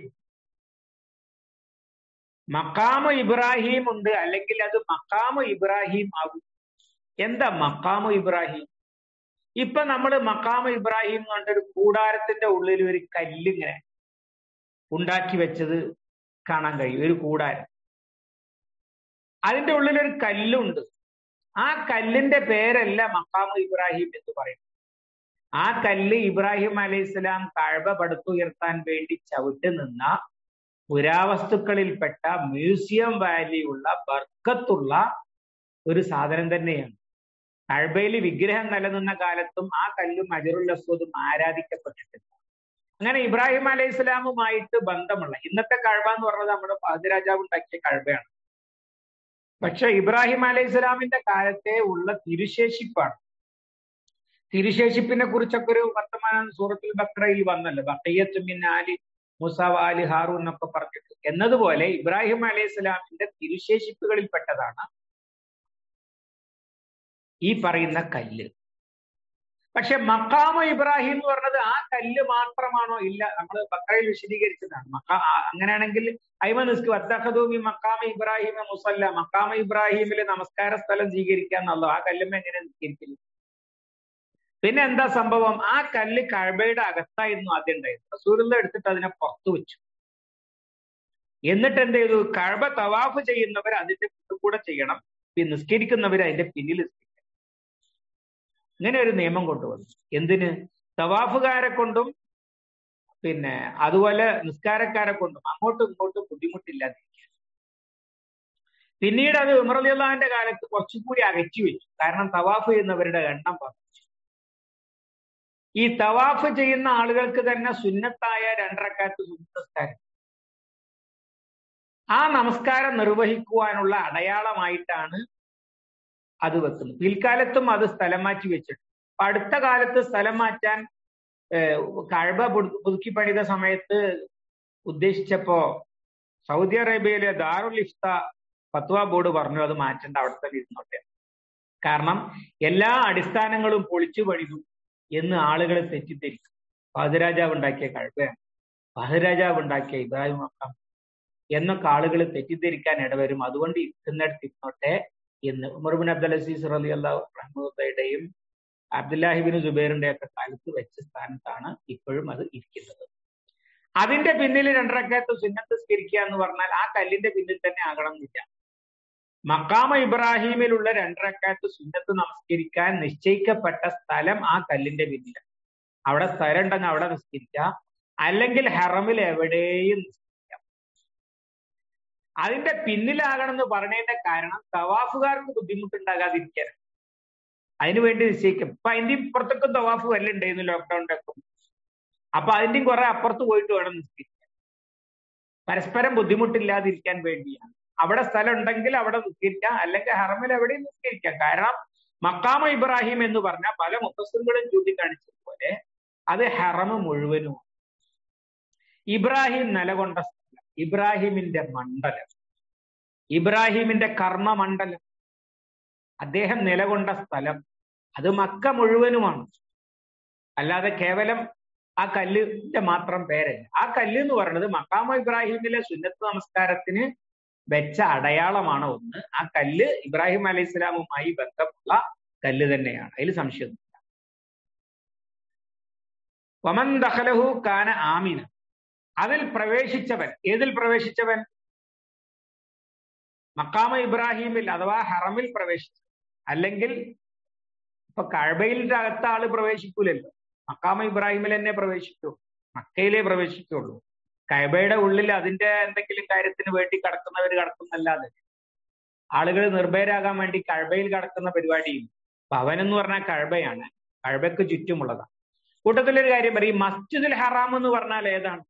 മക്കാമ ഇബ്രാഹിം ഉണ്ട് അല്ലെങ്കിൽ അത് മക്കാമ ഇബ്രാഹിം ആകും എന്താ മക്കാമ ഇബ്രാഹിം ഇപ്പൊ നമ്മൾ മക്കാമ ഇബ്രാഹിം എന്ന് പറഞ്ഞൊരു കൂടാരത്തിന്റെ ഉള്ളിൽ ഒരു കല്ലിങ്ങനെ ഉണ്ടാക്കി വെച്ചത് കാണാൻ കഴിയും ഒരു കൂടാരം അതിന്റെ ഉള്ളിൽ ഒരു കല്ലുണ്ട് ആ കല്ലിന്റെ പേരല്ല മക്കാമു ഇബ്രാഹിം എന്ന് പറയുന്നത് ആ കല്ല് ഇബ്രാഹിം അലൈഹി സ്വലാം കഴവ പടുത്തുയർത്താൻ വേണ്ടി ചവിട്ട് നിന്ന പുരാവസ്തുക്കളിൽപ്പെട്ട മ്യൂസിയം വാല്യുള്ള ബർക്കത്തുള്ള ഒരു സാധനം തന്നെയാണ് കഴബയിൽ വിഗ്രഹം നിലനിന്ന കാലത്തും ആ കല്ലും അജറുൽ അസ്വദും ആരാധിക്കപ്പെട്ടിട്ടുണ്ട് അങ്ങനെ ഇബ്രാഹിം അലൈഹി ഇസ്ലാമുമായിട്ട് ബന്ധമുള്ള ഇന്നത്തെ കഴബ എന്ന് പറഞ്ഞത് നമ്മുടെ പാതിരാജാവ് ഉണ്ടാക്കിയ കഴബയാണ് പക്ഷെ ഇബ്രാഹിം അലൈഹി ഇസ്ലാമിന്റെ കാലത്തെ ഉള്ള തിരുശേഷിപ്പാണ് തിരുശേഷിപ്പിനെ കുറിച്ചൊക്കെ ഒരു വർത്തമാനം സൂറത്തുൽ ബക്രയിൽ വന്നല്ലോ ബക്കയ്യത്തുമിൻ ആലി മുസാവ് ആലി ഹാറൂൻ എന്നൊക്കെ പറഞ്ഞിട്ട് എന്നതുപോലെ ഇബ്രാഹിം അലൈഹി ഇസ്ലാമിന്റെ തിരുശേഷിപ്പുകളിൽപ്പെട്ടതാണ് ഈ പറയുന്ന കല്ല് പക്ഷെ മക്കാമ ഇബ്രാഹിം എന്ന് പറഞ്ഞത് ആ കല്ല് മാത്രമാണോ ഇല്ല നമ്മൾ ബക്രയിൽ വിശദീകരിച്ചതാണ് മക്കാ അങ്ങനെയാണെങ്കിൽ ഐമനിസ്ക് വത്തഹദൂമി മക്കാമ ഇബ്രാഹിം മുസല്ല മക്കാമ ഇബ്രാഹിമില് നമസ്കാര സ്ഥലം സ്വീകരിക്കാന്നല്ലോ ആ കല്ലുമ്മ എങ്ങനെ നിസ്കരിക്കില്ല പിന്നെ എന്താ സംഭവം ആ കല്ല് കഴബയുടെ അകത്തായിരുന്നു ആദ്യം ഉണ്ടായത് റസൂലുള്ള എടുത്തിട്ട് അതിനെ പുറത്തു വെച്ചു എന്നിട്ട് എന്ത് ചെയ്തു കഴബ തവാഫ് ചെയ്യുന്നവർ അതിന്റെ കൂടെ ചെയ്യണം നിസ്കരിക്കുന്നവർ അതിന്റെ പിന്നിൽ ഇങ്ങനെ ഒരു നിയമം കൊണ്ടുവന്നു എന്തിന് തവാഫുകാരെ കൊണ്ടും പിന്നെ അതുപോലെ നിസ്കാരക്കാരെ കൊണ്ടും അങ്ങോട്ടും ഇങ്ങോട്ടും ബുദ്ധിമുട്ടില്ലാതിരിക്കുക പിന്നീട് അത് ഉമർലിയുള്ളാഹിന്റെ കാലത്ത് കുറച്ചുകൂടി അകറ്റി വെച്ചു കാരണം തവാഫ് ചെയ്യുന്നവരുടെ എണ്ണം വർദ്ധിച്ചു ഈ തവാഫ് ചെയ്യുന്ന ആളുകൾക്ക് തന്നെ സുന്നത്തായ രണ്ടരക്കാറ്റ് സുന്നസ്കാരം ആ നമസ്കാരം നിർവഹിക്കുവാനുള്ള അടയാളമായിട്ടാണ് അത് വെക്കുന്നത് പിൽക്കാലത്തും അത് സ്ഥലം മാറ്റി വെച്ചിട്ടുണ്ട് അപ്പൊ അടുത്ത കാലത്ത് സ്ഥലം മാറ്റാൻ കഴബ പുതുക്കി പണിത സമയത്ത് ഉദ്ദേശിച്ചപ്പോ സൗദി അറേബ്യയിലെ ദാറുൽ ഇഫ്ത ഫത്വ ബോർഡ് പറഞ്ഞു അത് മാറ്റേണ്ട അവിടെ തന്നെ ഇരുന്നോട്ടെ കാരണം എല്ലാ അടിസ്ഥാനങ്ങളും പൊളിച്ചു പണിതു എന്ന് ആളുകൾ തെറ്റിദ്ധരിക്കും ഫഹദരാജാവ് ഉണ്ടാക്കിയ കഴബയാണ് ഫഹദരാജാവ് ഉണ്ടാക്കിയ ഇബ്രാഹിം മക്കാം എന്നൊക്കെ ആളുകൾ തെറ്റിദ്ധരിക്കാൻ ഇടവരും അതുകൊണ്ട് ഇരുന്നിടത്ത് ഇരുന്നോട്ടെ എന്ന് ഉമർബിൻ അബ്ദുൽ അസീസ് റലി അള്ളാഹു റഹ്മുദ്ദയുടെയും അബ്ദുല്ലാഹിബിൻ ജുബൈറിന്റെ ഒക്കെ കാലത്ത് വെച്ച സ്ഥാനത്താണ് ഇപ്പോഴും അത് ഇരിക്കുന്നത് അതിന്റെ പിന്നിൽ രണ്ടരക്കകത്ത് സുന്നത്ത് സ്കരിക്കുക എന്ന് പറഞ്ഞാൽ ആ കല്ലിന്റെ പിന്നിൽ തന്നെ ആകണം എന്നില്ല മക്കാമ ഇബ്രാഹിമിലുള്ള രണ്ടരക്കകത്ത് സുന്നത്ത് നമസ്കരിക്കാൻ നിശ്ചയിക്കപ്പെട്ട സ്ഥലം ആ കല്ലിന്റെ പിന്നിലാണ് അവിടെ സ്ഥലം ഉണ്ടെങ്കിൽ അവിടെ നിസ്കരിക്കാം അല്ലെങ്കിൽ ഹറമിൽ എവിടെയും നിസ്കരിക്കാം അതിന്റെ പിന്നിലാകണം എന്ന് പറഞ്ഞതിന്റെ കാരണം തവാഫുകാർക്ക് ബുദ്ധിമുട്ടുണ്ടാകാതിരിക്കാൻ അതിനുവേണ്ടി നിശ്ചയിക്കും ഇപ്പൊ അതിന്റെ ഇപ്പുറത്തൊക്കെ തവാഫ് വല്ലുണ്ടായിരുന്നു ലോക്ക്ഡൌണിന്റെ ഒക്കെ അപ്പൊ അതിന്റെയും കുറെ അപ്പുറത്ത് പോയിട്ട് വേണം നിസ്കരിക്കാൻ പരസ്പരം ബുദ്ധിമുട്ടില്ലാതിരിക്കാൻ വേണ്ടിയാണ് അവിടെ സ്ഥലം ഉണ്ടെങ്കിൽ അവിടെ നിസ്കരിക്കാം അല്ലെങ്കിൽ ഹറമിൽ എവിടെയും നിസ്കരിക്കാം കാരണം മക്കാമ ഇബ്രാഹിം എന്ന് പറഞ്ഞ പല മുത്തസ്സുകളും ചൂണ്ടിക്കാണിച്ചതുപോലെ അത് ഹറമ് മുഴുവനും ഇബ്രാഹിം നിലകൊണ്ട സ്ഥലം ഇബ്രാഹിമിന്റെ മണ്ഡലം ഇബ്രാഹിമിന്റെ കർമ്മമണ്ഡലം അദ്ദേഹം നിലകൊണ്ട സ്ഥലം അത് മക്ക മുഴുവനുമാണ് അല്ലാതെ കേവലം ആ കല്ലിന്റെ മാത്രം പേരല്ല ആ കല്ല് എന്ന് പറയുന്നത് മക്കാമ ഇബ്രാഹിമിലെ സുന്നത്ത് നമസ്കാരത്തിന് വെച്ച അടയാളമാണ് ഒന്ന് ആ കല്ല് ഇബ്രാഹിം അലൈഹി ഇസ്ലാമുമായി ബന്ധമുള്ള കല്ല് തന്നെയാണ് അതിൽ സംശയമൊന്നുമില്ല വമൻ ദഖലഹു കാന ആമിന അതിൽ പ്രവേശിച്ചവൻ ഏതിൽ പ്രവേശിച്ചവൻ മക്കാമ ഇബ്രാഹിമിൽ അഥവാ ഹറമിൽ പ്രവേശിച്ചു അല്ലെങ്കിൽ ഇപ്പൊ കഴബയിലിന്റെ അകത്ത ആള് പ്രവേശിക്കൂലല്ലോ മക്കാമ ഇബ്രാഹിമിൽ തന്നെ പ്രവേശിക്കൂ മക്കയിലേ പ്രവേശിക്കുള്ളൂ കൈബയുടെ ഉള്ളിൽ അതിന്റെ എന്തെങ്കിലും കാര്യത്തിന് വേണ്ടി കടക്കുന്നവർ കടക്കുന്നല്ലാതെ ആളുകൾ നിർഭയരാകാൻ വേണ്ടി കഴബയിൽ കടക്കുന്ന പരിപാടിയും ഭവൻ എന്ന് പറഞ്ഞാൽ കഴബയാണ് കഴബയ്ക്ക് ചുറ്റുമുള്ളതാണ് കൂട്ടത്തിലൊരു കാര്യം പറയും മസ്ജിദുൽ ഹറാം എന്ന് പറഞ്ഞാൽ ഏതാണ്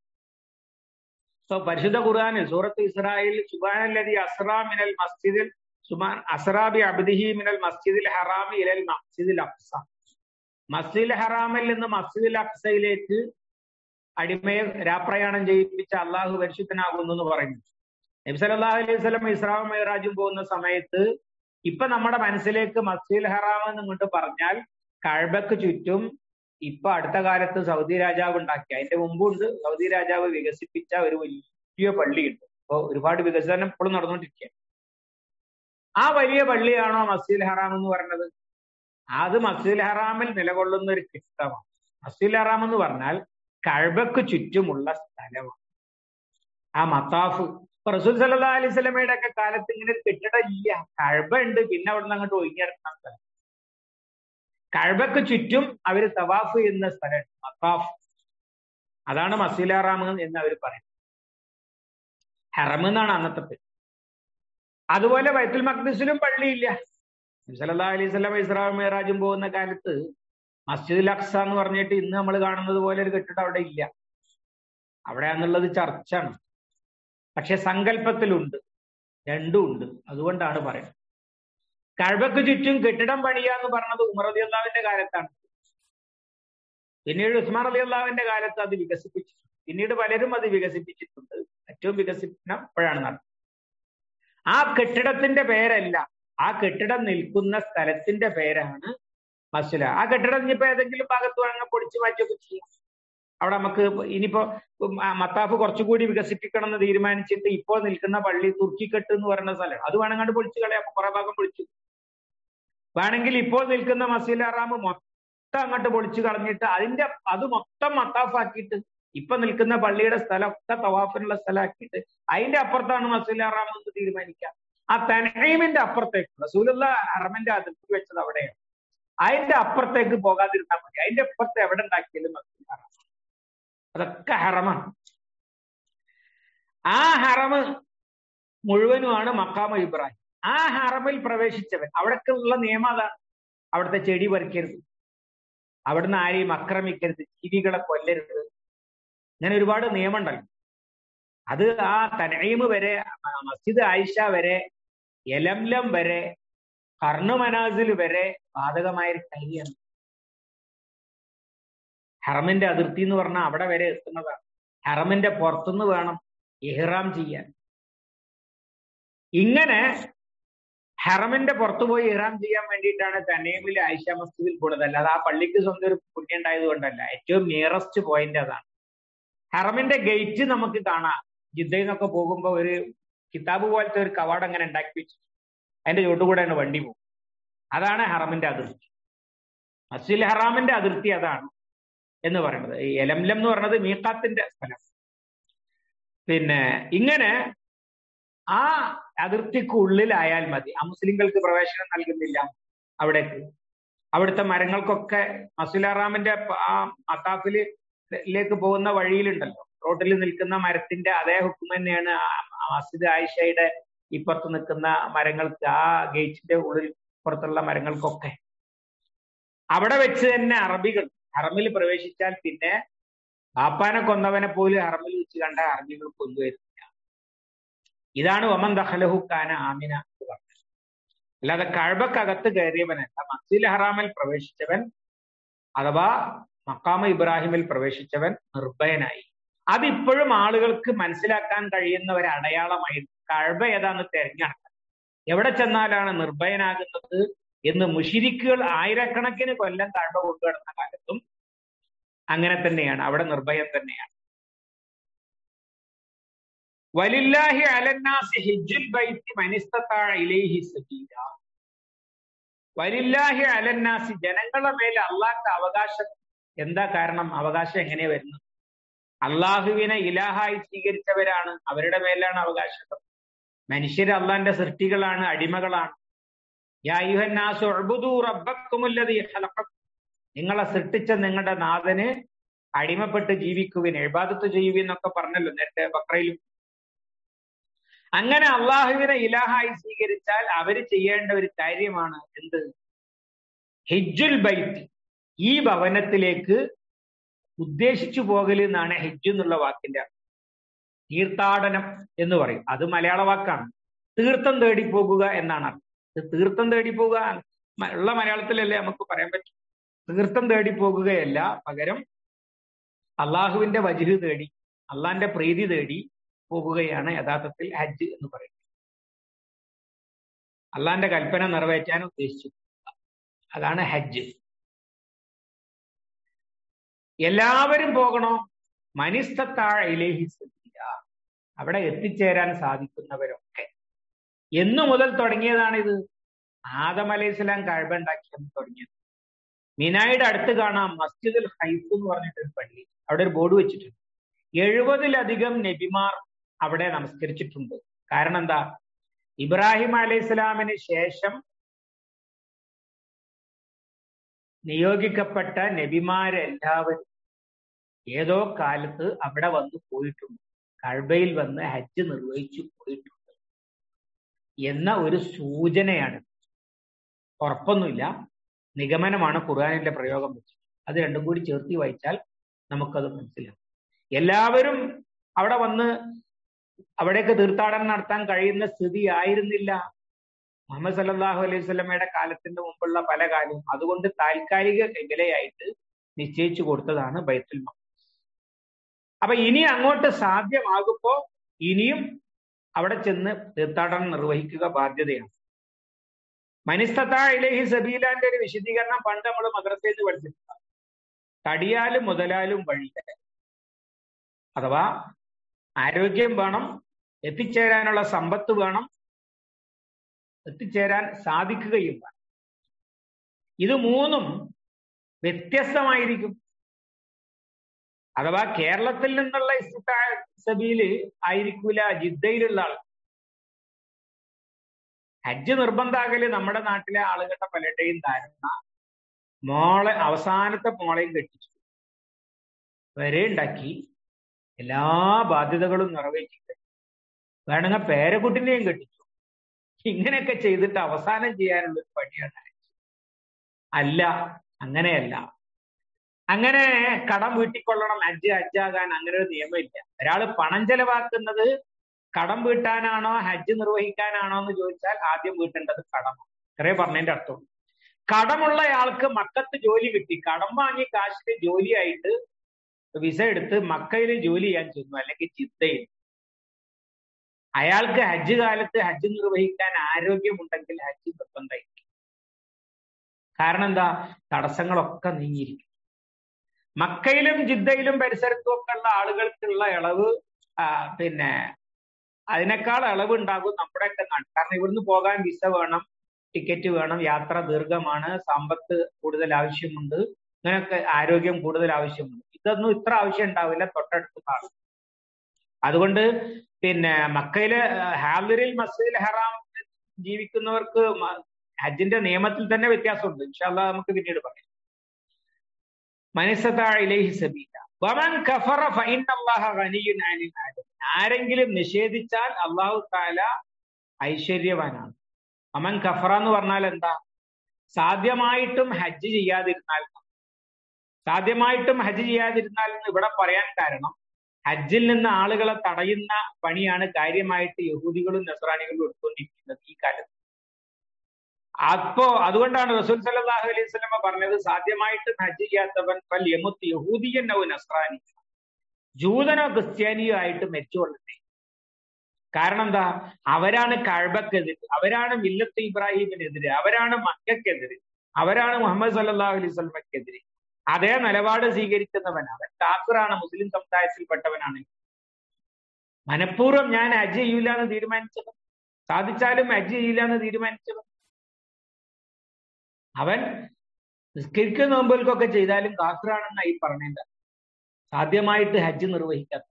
സോ പരിശുദ്ധ ഖുർആാനിൽ സൂറത്ത് ഇസ്രായേൽ സുബാനല്ലതി അസ്റാ മിനൽ മസ്ജിദിൽ സുബാൻ അസ്റാബി അബ്ദിഹി മിനൽ മസ്ജിദിൽ ഹറാമി ഇലൽ മസ്ജിദിൽ അക്സ മസ്ജിദുൽ ഹറാമിൽ നിന്ന് മസ്ജിദുൽ അക്സയിലേക്ക് അടിമയെ രാപ്രയാണം ചെയ്യിപ്പിച്ച അള്ളാഹു പരിശുദ്ധനാകുന്നു എന്ന് പറയുന്നു നബി സല്ലല്ലാഹു അലൈഹി വസല്ലം ഇസ്രാ മെഹറാജും പോകുന്ന സമയത്ത് ഇപ്പൊ നമ്മുടെ മനസ്സിലേക്ക് മസ്ജിദുൽ ഹറാം എന്ന് ഇങ്ങോട്ട് പറഞ്ഞാൽ കഴബക്ക് ചുറ്റും ഇപ്പൊ അടുത്ത കാലത്ത് സൗദി രാജാവ് ഉണ്ടാക്കി അതിന്റെ മുമ്പുണ്ട് സൗദി രാജാവ് വികസിപ്പിച്ച ഒരു വലിയ പള്ളിയുണ്ട് അപ്പൊ ഒരുപാട് വികസനം ഇപ്പോഴും നടന്നുകൊണ്ടിരിക്കുക ആ വലിയ പള്ളിയാണോ മസ്ജിദുൽ ഹറാം എന്ന് പറഞ്ഞത് അത് മസ്ജിദുൽ ഹറാമിൽ നിലകൊള്ളുന്ന ഒരു കെട്ടിടമാണ് മസ്ജിദുൽ ഹറാം എന്ന് പറഞ്ഞാൽ കഴബക്ക് ചുറ്റുമുള്ള സ്ഥലമാണ് ആ മത്താഫ് ഇപ്പൊ റസൂൽ സല്ലാ അലൈഹി സ്വലമയുടെ ഒക്കെ കാലത്ത് ഇങ്ങനെ ഒരു കെട്ടിടം ഇല്ല കഴബ ഉണ്ട് പിന്നെ അവിടെ നിന്ന് അങ്ങോട്ട് ഒഴിഞ്ഞിറങ്ങുന്ന സ്ഥലം കഴബക്ക് ചുറ്റും അവർ തവാഫ് ചെയ്യുന്ന സ്ഥലം മത്താഫ് അതാണ് മസീലാറാം എന്ന് അവർ പറയും ഹറം എന്നാണ് അന്നത്തെ പേര് അതുപോലെ വൈത്തുൽ മഖ്ദിസിലും പള്ളിയില്ല സല്ലാ അലൈഹി സ്വലം ഇസ്രാ മേറാജും പോകുന്ന കാലത്ത് മസ്ജിദുൽ അക്സ എന്ന് പറഞ്ഞിട്ട് ഇന്ന് നമ്മൾ കാണുന്നത് പോലെ ഒരു കെട്ടിടം അവിടെ ഇല്ല അവിടെ എന്നുള്ളത് ചർച്ചാണ് പക്ഷെ സങ്കല്പത്തിലുണ്ട് രണ്ടും ഉണ്ട് അതുകൊണ്ടാണ് പറയുന്നത് കഴബക്ക് ചുറ്റും കെട്ടിടം പണിയുക എന്ന് പറഞ്ഞത് ഉമർ അലി അള്ളാവിന്റെ കാലത്താണ് പിന്നീട് ഉസ്മാൻ അലി അള്ളാവിന്റെ കാലത്ത് അത് വികസിപ്പിച്ചു പിന്നീട് പലരും അത് വികസിപ്പിച്ചിട്ടുണ്ട് ഏറ്റവും വികസിപ്പിക്കണം ഇപ്പോഴാണ് നടന്നത് ആ കെട്ടിടത്തിന്റെ പേരല്ല ആ കെട്ടിടം നിൽക്കുന്ന സ്ഥലത്തിന്റെ പേരാണ് മസ്ജിദ് ആ കെട്ടിടം ഇനിയിപ്പോ ഏതെങ്കിലും ഭാഗത്ത് വേണമെങ്കിൽ പൊളിച്ചു മാറ്റിയൊക്കെ ചെയ്യാം അവിടെ നമുക്ക് ഇനിയിപ്പോ മത്താഫ് കുറച്ചുകൂടി വികസിപ്പിക്കണം എന്ന് തീരുമാനിച്ചിട്ട് ഇപ്പോൾ നിൽക്കുന്ന പള്ളി തുർക്കിക്കെട്ട് എന്ന് പറയുന്ന സ്ഥലമാണ് അത് വേണമെങ്കിൽ പൊളിച്ചു കളയാം കുറെ ഭാഗം പൊളിച്ചു വേണമെങ്കിൽ ഇപ്പോൾ നിൽക്കുന്ന മസീൽ അറാം മൊത്തം അങ്ങോട്ട് പൊളിച്ചു കളഞ്ഞിട്ട് അതിന്റെ അത് മൊത്തം മത്താഫാക്കിയിട്ട് ഇപ്പൊ നിൽക്കുന്ന പള്ളിയുടെ സ്ഥലം ഒക്കെ തവാഫിനുള്ള സ്ഥലമാക്കിയിട്ട് അതിന്റെ അപ്പുറത്താണ് മസീൽ അറാം എന്ന് തീരുമാനിക്കാം ആ തനഹീമിന്റെ അപ്പുറത്തേക്ക് റസൂലുള്ള അറമിന്റെ അതിർത്തി വെച്ചത് അവിടെയാണ് അതിന്റെ അപ്പുറത്തേക്ക് പോകാതിരുന്നാൽ മതി അതിന്റെ അപ്പുറത്ത് എവിടെ ഉണ്ടാക്കിയാലും മസീൽ അറാം അതൊക്കെ ഹറമാണ് ആ ഹറമ് മുഴുവനുമാണ് മക്കാമ ഇബ്രാഹിം ആ ഹറമിൽ പ്രവേശിച്ചവൻ അവിടേക്കുള്ള നിയമം അതാണ് അവിടുത്തെ ചെടി പറിക്കരുത് അവിടുന്ന് ആരെയും ആക്രമിക്കരുത് ജീവികളെ കൊല്ലരുത് ഇങ്ങനെ ഒരുപാട് നിയമമുണ്ടല്ലോ അത് ആ തനീമ് വരെ മസ്ജിദ് ആയിഷ വരെ എലംലം വരെ കർണുമനാസിൽ വരെ ബാധകമായ ഒരു കാര്യമാണ് ഹറമിന്റെ അതിർത്തി എന്ന് പറഞ്ഞാൽ അവിടെ വരെ എത്തുന്നതാണ് ഹറമിന്റെ പുറത്തുനിന്ന് വേണം ഇഹ്റാം ചെയ്യാൻ ഇങ്ങനെ ഹറമിന്റെ പുറത്തു പോയി ഇഹ്റാം ചെയ്യാൻ വേണ്ടിയിട്ടാണ് തനേമിൽ ആയിഷ മസ്ജിദിൽ പോണത് അല്ലാതെ ആ പള്ളിക്ക് സ്വന്തം ഒരു പുണ്യം ഉണ്ടായത് കൊണ്ടല്ല ഏറ്റവും നിയറസ്റ്റ് പോയിന്റ് അതാണ് ഹറമിന്റെ ഗേറ്റ് നമുക്ക് കാണാം ജിദ്ദയിൽ നിന്നൊക്കെ പോകുമ്പോൾ ഒരു കിതാബ് പോലത്തെ ഒരു കവാടം അങ്ങനെ ഉണ്ടാക്കി വെച്ചു അതിന്റെ ചുട്ടുകൂടെയാണ് വണ്ടി പോകും അതാണ് ഹറമിന്റെ അതിർത്തി മസ്ജിദ് ഹറാമിന്റെ അതിർത്തി അതാണ് എന്ന് പറയുന്നത് ഈ എലംലം എന്ന് പറയുന്നത് മീക്കാത്തിന്റെ സ്ഥലം പിന്നെ ഇങ്ങനെ ആ അതിർത്തിക്കുള്ളിലായാൽ മതി ആ മുസ്ലിങ്ങൾക്ക് പ്രവേശനം നൽകുന്നില്ല അവിടേക്ക് അവിടുത്തെ മരങ്ങൾക്കൊക്കെ മസ്ജിദ് ഹറാമിന്റെ ആ മത്താഫിലേക്ക് പോകുന്ന വഴിയിലുണ്ടല്ലോ റോഡിൽ നിൽക്കുന്ന മരത്തിന്റെ അതേ ഹുക്കും തന്നെയാണ് മസ്ജിദ് ആയിഷയുടെ ഇപ്പുറത്ത് നിൽക്കുന്ന മരങ്ങൾക്ക് ആ ഗേറ്റിന്റെ ഉള്ളിൽ പുറത്തുള്ള മരങ്ങൾക്കൊക്കെ അവിടെ വെച്ച് തന്നെ അറബികൾ ഹറമിൽ പ്രവേശിച്ചാൽ പിന്നെ പാപ്പാനെ കൊന്നവനെ പോലും ഹറമിൽ വെച്ച് കണ്ട അറബികൾ കൊല്ലുവരുന്നില്ല ഇതാണ് ഒമൻ ദഹലഹു ഖാന ആമിന എന്ന് പറഞ്ഞത് അല്ലാതെ കഴബക്കകത്ത് കയറിയവനല്ല മസ്ജിദ് ഹറാമിൽ പ്രവേശിച്ചവൻ അഥവാ മക്കാമ ഇബ്രാഹിമിൽ പ്രവേശിച്ചവൻ നിർഭയനായി അതിപ്പോഴും ആളുകൾക്ക് മനസ്സിലാക്കാൻ കഴിയുന്ന ഒരു അടയാളമായിരുന്നു കഴബ ഏതാന്ന് തെരഞ്ഞെടുക്കാൻ എവിടെ ചെന്നാലാണ് നിർഭയനാകുന്നത് എന്ന് മുഷിരിക്കുകൾ ആയിരക്കണക്കിന് കൊല്ലം കഴബ കൊണ്ടുവരുന്ന കാലത്തും അങ്ങനെ തന്നെയാണ് അവിടെ നിർഭയം തന്നെയാണ് വലില്ലാഹി അലന്നാസി ഹിജുൽ ബൈത്തി മനിസ്തത്താഴ ഇലൈഹി സബീല വലില്ലാഹി അലന്നാസി ജനങ്ങളുടെ മേൽ അള്ളാഹ്ക്ക് അവകാശം എന്താ കാരണം അവകാശം എങ്ങനെയാ വരുന്നത് അള്ളാഹുവിനെ ഇലാഹായി സ്വീകരിച്ചവരാണ് അവരുടെ മേലാണ് അവകാശം മനുഷ്യർ അള്ളാന്റെ സൃഷ്ടികളാണ് അടിമകളാണ് നിങ്ങളെ സൃഷ്ടിച്ച നിങ്ങളുടെ നാഥന് അടിമപ്പെട്ട് ജീവിക്കുവിൻ എഴുപാദത്ത് ചെയ്യുവിൻ എന്നൊക്കെ പറഞ്ഞല്ലോ നേരത്തെ ബക്രയിലും അങ്ങനെ അള്ളാഹുവിനെ ഇലാഹായി സ്വീകരിച്ചാൽ അവര് ചെയ്യേണ്ട ഒരു കാര്യമാണ് എന്ത് ഹിജുൽ ബൈത്ത് ഈ ഭവനത്തിലേക്ക് ഉദ്ദേശിച്ചു പോകൽ എന്നാണ് ഹെജ് എന്നുള്ള വാക്കിന്റെ തീർത്ഥാടനം എന്ന് പറയും അത് മലയാള വാക്കാണ് തീർത്ഥം തേടി പോകുക എന്നാണ് അർത്ഥം തീർത്ഥം തേടി പോകുക ഉള്ള മലയാളത്തിലല്ലേ നമുക്ക് പറയാൻ പറ്റും തീർത്ഥം തേടി പോകുകയല്ല പകരം അള്ളാഹുവിന്റെ വജുഹ് തേടി അള്ളാന്റെ പ്രീതി തേടി പോകുകയാണ് യഥാർത്ഥത്തിൽ ഹജ്ജ് എന്ന് പറയുന്നത് അള്ളാന്റെ കൽപ്പന നിറവേറ്റാൻ ഉദ്ദേശിച്ചു അതാണ് ഹജ്ജ് എല്ലാവരും പോകണോ മനിസ്തത്താഴ ഇലേഹി അവിടെ എത്തിച്ചേരാൻ സാധിക്കുന്നവരൊക്കെ എന്നു മുതൽ തുടങ്ങിയതാണിത് ആദം അലൈഹി സ്വലാം കഴിവുണ്ടാക്കിയെന്ന് തുടങ്ങിയത് മിനായുടെ അടുത്ത് കാണാം മസ്ജിദുൽ ഹൈഫ് എന്ന് പറഞ്ഞിട്ടൊരു പള്ളി അവിടെ ഒരു ബോർഡ് വെച്ചിട്ടുണ്ട് എഴുപതിലധികം നബിമാർ അവിടെ നമസ്കരിച്ചിട്ടുണ്ട് കാരണം എന്താ ഇബ്രാഹിം അലൈഹി സ്വലാമിന് ശേഷം നിയോഗിക്കപ്പെട്ട നബിമാരെല്ലാവരും ഏതോ കാലത്ത് അവിടെ വന്ന് പോയിട്ടുണ്ട് കഴബയിൽ വന്ന് ഹജ്ജ് നിർവഹിച്ചു പോയിട്ടുണ്ട് എന്ന ഒരു സൂചനയാണ് ഉറപ്പൊന്നുമില്ല നിഗമനമാണ് ഖുർആാനിന്റെ പ്രയോഗം വെച്ചത് അത് രണ്ടും കൂടി ചേർത്തി വായിച്ചാൽ നമുക്കത് മനസ്സിലാവും എല്ലാവരും അവിടെ വന്ന് അവിടേക്ക് തീർത്ഥാടനം നടത്താൻ കഴിയുന്ന സ്ഥിതി ആയിരുന്നില്ല മുഹമ്മദ് സല്ലാഹു അലൈഹി സ്വലമയുടെ കാലത്തിന്റെ മുമ്പുള്ള പല കാര്യവും അതുകൊണ്ട് താൽക്കാലിക വിലയായിട്ട് നിശ്ചയിച്ചു കൊടുത്തതാണ് ബൈത്തുൽ മഖ്ദസ് അപ്പൊ ഇനി അങ്ങോട്ട് സാധ്യമാകുമ്പോ ഇനിയും അവിടെ ചെന്ന് തീർത്ഥാടനം നിർവഹിക്കുക ബാധ്യതയാണ് മനിസ്തത്ത ഇലഹി സബീലാന്റെ ഒരു വിശദീകരണം പണ്ട് നമ്മൾ മദ്രസയിൽ നിന്ന് പഠിച്ചിട്ടുണ്ട് തടിയാലും മുതലാലും വഴി അഥവാ ആരോഗ്യം വേണം എത്തിച്ചേരാനുള്ള സമ്പത്ത് വേണം എത്തിച്ചേരാൻ സാധിക്കുകയും വേണം ഇത് മൂന്നും വ്യത്യസ്തമായിരിക്കും അഥവാ കേരളത്തിൽ നിന്നുള്ള സബീല് ആയിരിക്കൂല ജിദ്ദയിലുള്ള ആൾ ഹജ്ജ് നിർബന്ധാകല് നമ്മുടെ നാട്ടിലെ ആളുകളുടെ പലരുടെയും ധാരണ മോളെ അവസാനത്തെ മോളെയും കെട്ടിച്ചു വരെ ഉണ്ടാക്കി എല്ലാ ബാധ്യതകളും നിറവേറ്റി വേണമെങ്കിൽ പേരക്കുട്ടിനെയും കെട്ടിച്ചു ഇങ്ങനെയൊക്കെ ചെയ്തിട്ട് അവസാനം ചെയ്യാനുള്ള ഒരു പണിയാണ് അല്ല അങ്ങനെയല്ല അങ്ങനെ കടം വീട്ടിക്കൊള്ളണം ഹജ്ജ് ഹജ്ജാകാൻ അങ്ങനെ ഒരു നിയമമില്ല ഒരാൾ പണം ചെലവാക്കുന്നത് കടം വീട്ടാനാണോ ഹജ്ജ് നിർവഹിക്കാനാണോ എന്ന് ചോദിച്ചാൽ ആദ്യം വീട്ടേണ്ടത് കടമാണ് ഇത്രേ പറഞ്ഞതിന്റെ അർത്ഥം കടമുള്ളയാൾക്ക് മക്കത്ത് ജോലി കിട്ടി കടം വാങ്ങി കാശിന് ജോലിയായിട്ട് വിസ എടുത്ത് മക്കയിൽ ജോലി ചെയ്യാൻ ചെന്നു അല്ലെങ്കിൽ ചിന്തയിൽ അയാൾക്ക് ഹജ്ജ് കാലത്ത് ഹജ്ജ് നിർവഹിക്കാൻ ആരോഗ്യമുണ്ടെങ്കിൽ ഹജ്ജ് നിർബന്ധമായിരിക്കും കാരണം എന്താ തടസ്സങ്ങളൊക്കെ നീങ്ങിയിരിക്കും മക്കയിലും ജിദ്ദയിലും പരിസരത്തും ഒക്കെ ഉള്ള ആളുകൾക്കുള്ള ഇളവ് പിന്നെ അതിനേക്കാൾ ഇളവ് ഉണ്ടാകും നമ്മുടെയൊക്കെ നാട്ടിൽ കാരണം ഇവിടുന്ന് പോകാൻ വിസ വേണം ടിക്കറ്റ് വേണം യാത്ര ദീർഘമാണ് സമ്പത്ത് കൂടുതൽ ആവശ്യമുണ്ട് ഇങ്ങനെയൊക്കെ ആരോഗ്യം കൂടുതൽ ആവശ്യമുണ്ട് ഇതൊന്നും ഇത്ര ആവശ്യം ഉണ്ടാവില്ല തൊട്ടടുത്ത ആൾ അതുകൊണ്ട് പിന്നെ മക്കയിലെ ഹാദിറിൽ മസ്ജിദുൽ ഹറാം ജീവിക്കുന്നവർക്ക് ഹജ്ജിന്റെ നിയമത്തിൽ തന്നെ വ്യത്യാസമുണ്ട് ഇൻഷാല്ല നമുക്ക് പിന്നീട് പറയാം മനസ്സത്താഴിലേഹി സബീല വമൻ കഫറ ഫഇന്നല്ലാഹ ഗനിയുൻ അനിൽ ആലമീൻ ആരെങ്കിലും നിഷേധിച്ചാൽ അള്ളാഹു താല ഐശ്വര്യവാനാണ് അമൻ കഫറ എന്ന് പറഞ്ഞാൽ എന്താ സാധ്യമായിട്ടും ഹജ്ജ് ചെയ്യാതിരുന്നാൽ സാധ്യമായിട്ടും ഹജ്ജ് ചെയ്യാതിരുന്നാൽ എന്ന് ഇവിടെ പറയാൻ കാരണം ഹജ്ജിൽ നിന്ന് ആളുകളെ തടയുന്ന പണിയാണ് കാര്യമായിട്ട് യഹൂദികളും നസ്രാനികളും എടുത്തുകൊണ്ടിരിക്കുന്നത് ഈ കാലത്ത് അപ്പോ അതുകൊണ്ടാണ് റസൂൽ സല്ലാഹു അലൈഹി സ്വലമ പറഞ്ഞത് സാധ്യമായിട്ടും ഹജ്ജ് ചെയ്യാത്തവൻ പൽ യമുത്ത് യഹൂദിയനോ നസ്രാനി ജൂതനോ ക്രിസ്ത്യാനിയോ ആയിട്ട് മരിച്ചുകൊള്ളട്ടെ കാരണം എന്താ അവരാണ് കഴബക്കെതിരെ അവരാണ് മില്ലത്ത് ഇബ്രാഹിമിനെതിരെ അവരാണ് മക്കൾക്കെതിരെ അവരാണ് മുഹമ്മദ് സല്ലാഹു അലൈഹി സ്വലമക്കെതിരെ അതേ നിലപാട് സ്വീകരിക്കുന്നവൻ അവൻ കാഫിറാണ് മുസ്ലിം സമുദായത്തിൽപ്പെട്ടവനാണ് മനഃപൂർവ്വം ഞാൻ ഹജ്ജ് ചെയ്യൂല എന്ന് തീരുമാനിച്ചത് സാധിച്ചാലും ഹജ്ജ് ചെയ്യില്ല എന്ന് തീരുമാനിച്ചത് അവൻ നിസ്കരിക്കുന്ന നോമ്പുകൾക്കൊക്കെ ചെയ്താലും കാഫിറാണെന്നായി പറഞ്ഞേണ്ട സാധ്യമായിട്ട് ഹജ്ജ് നിർവഹിക്കാത്ത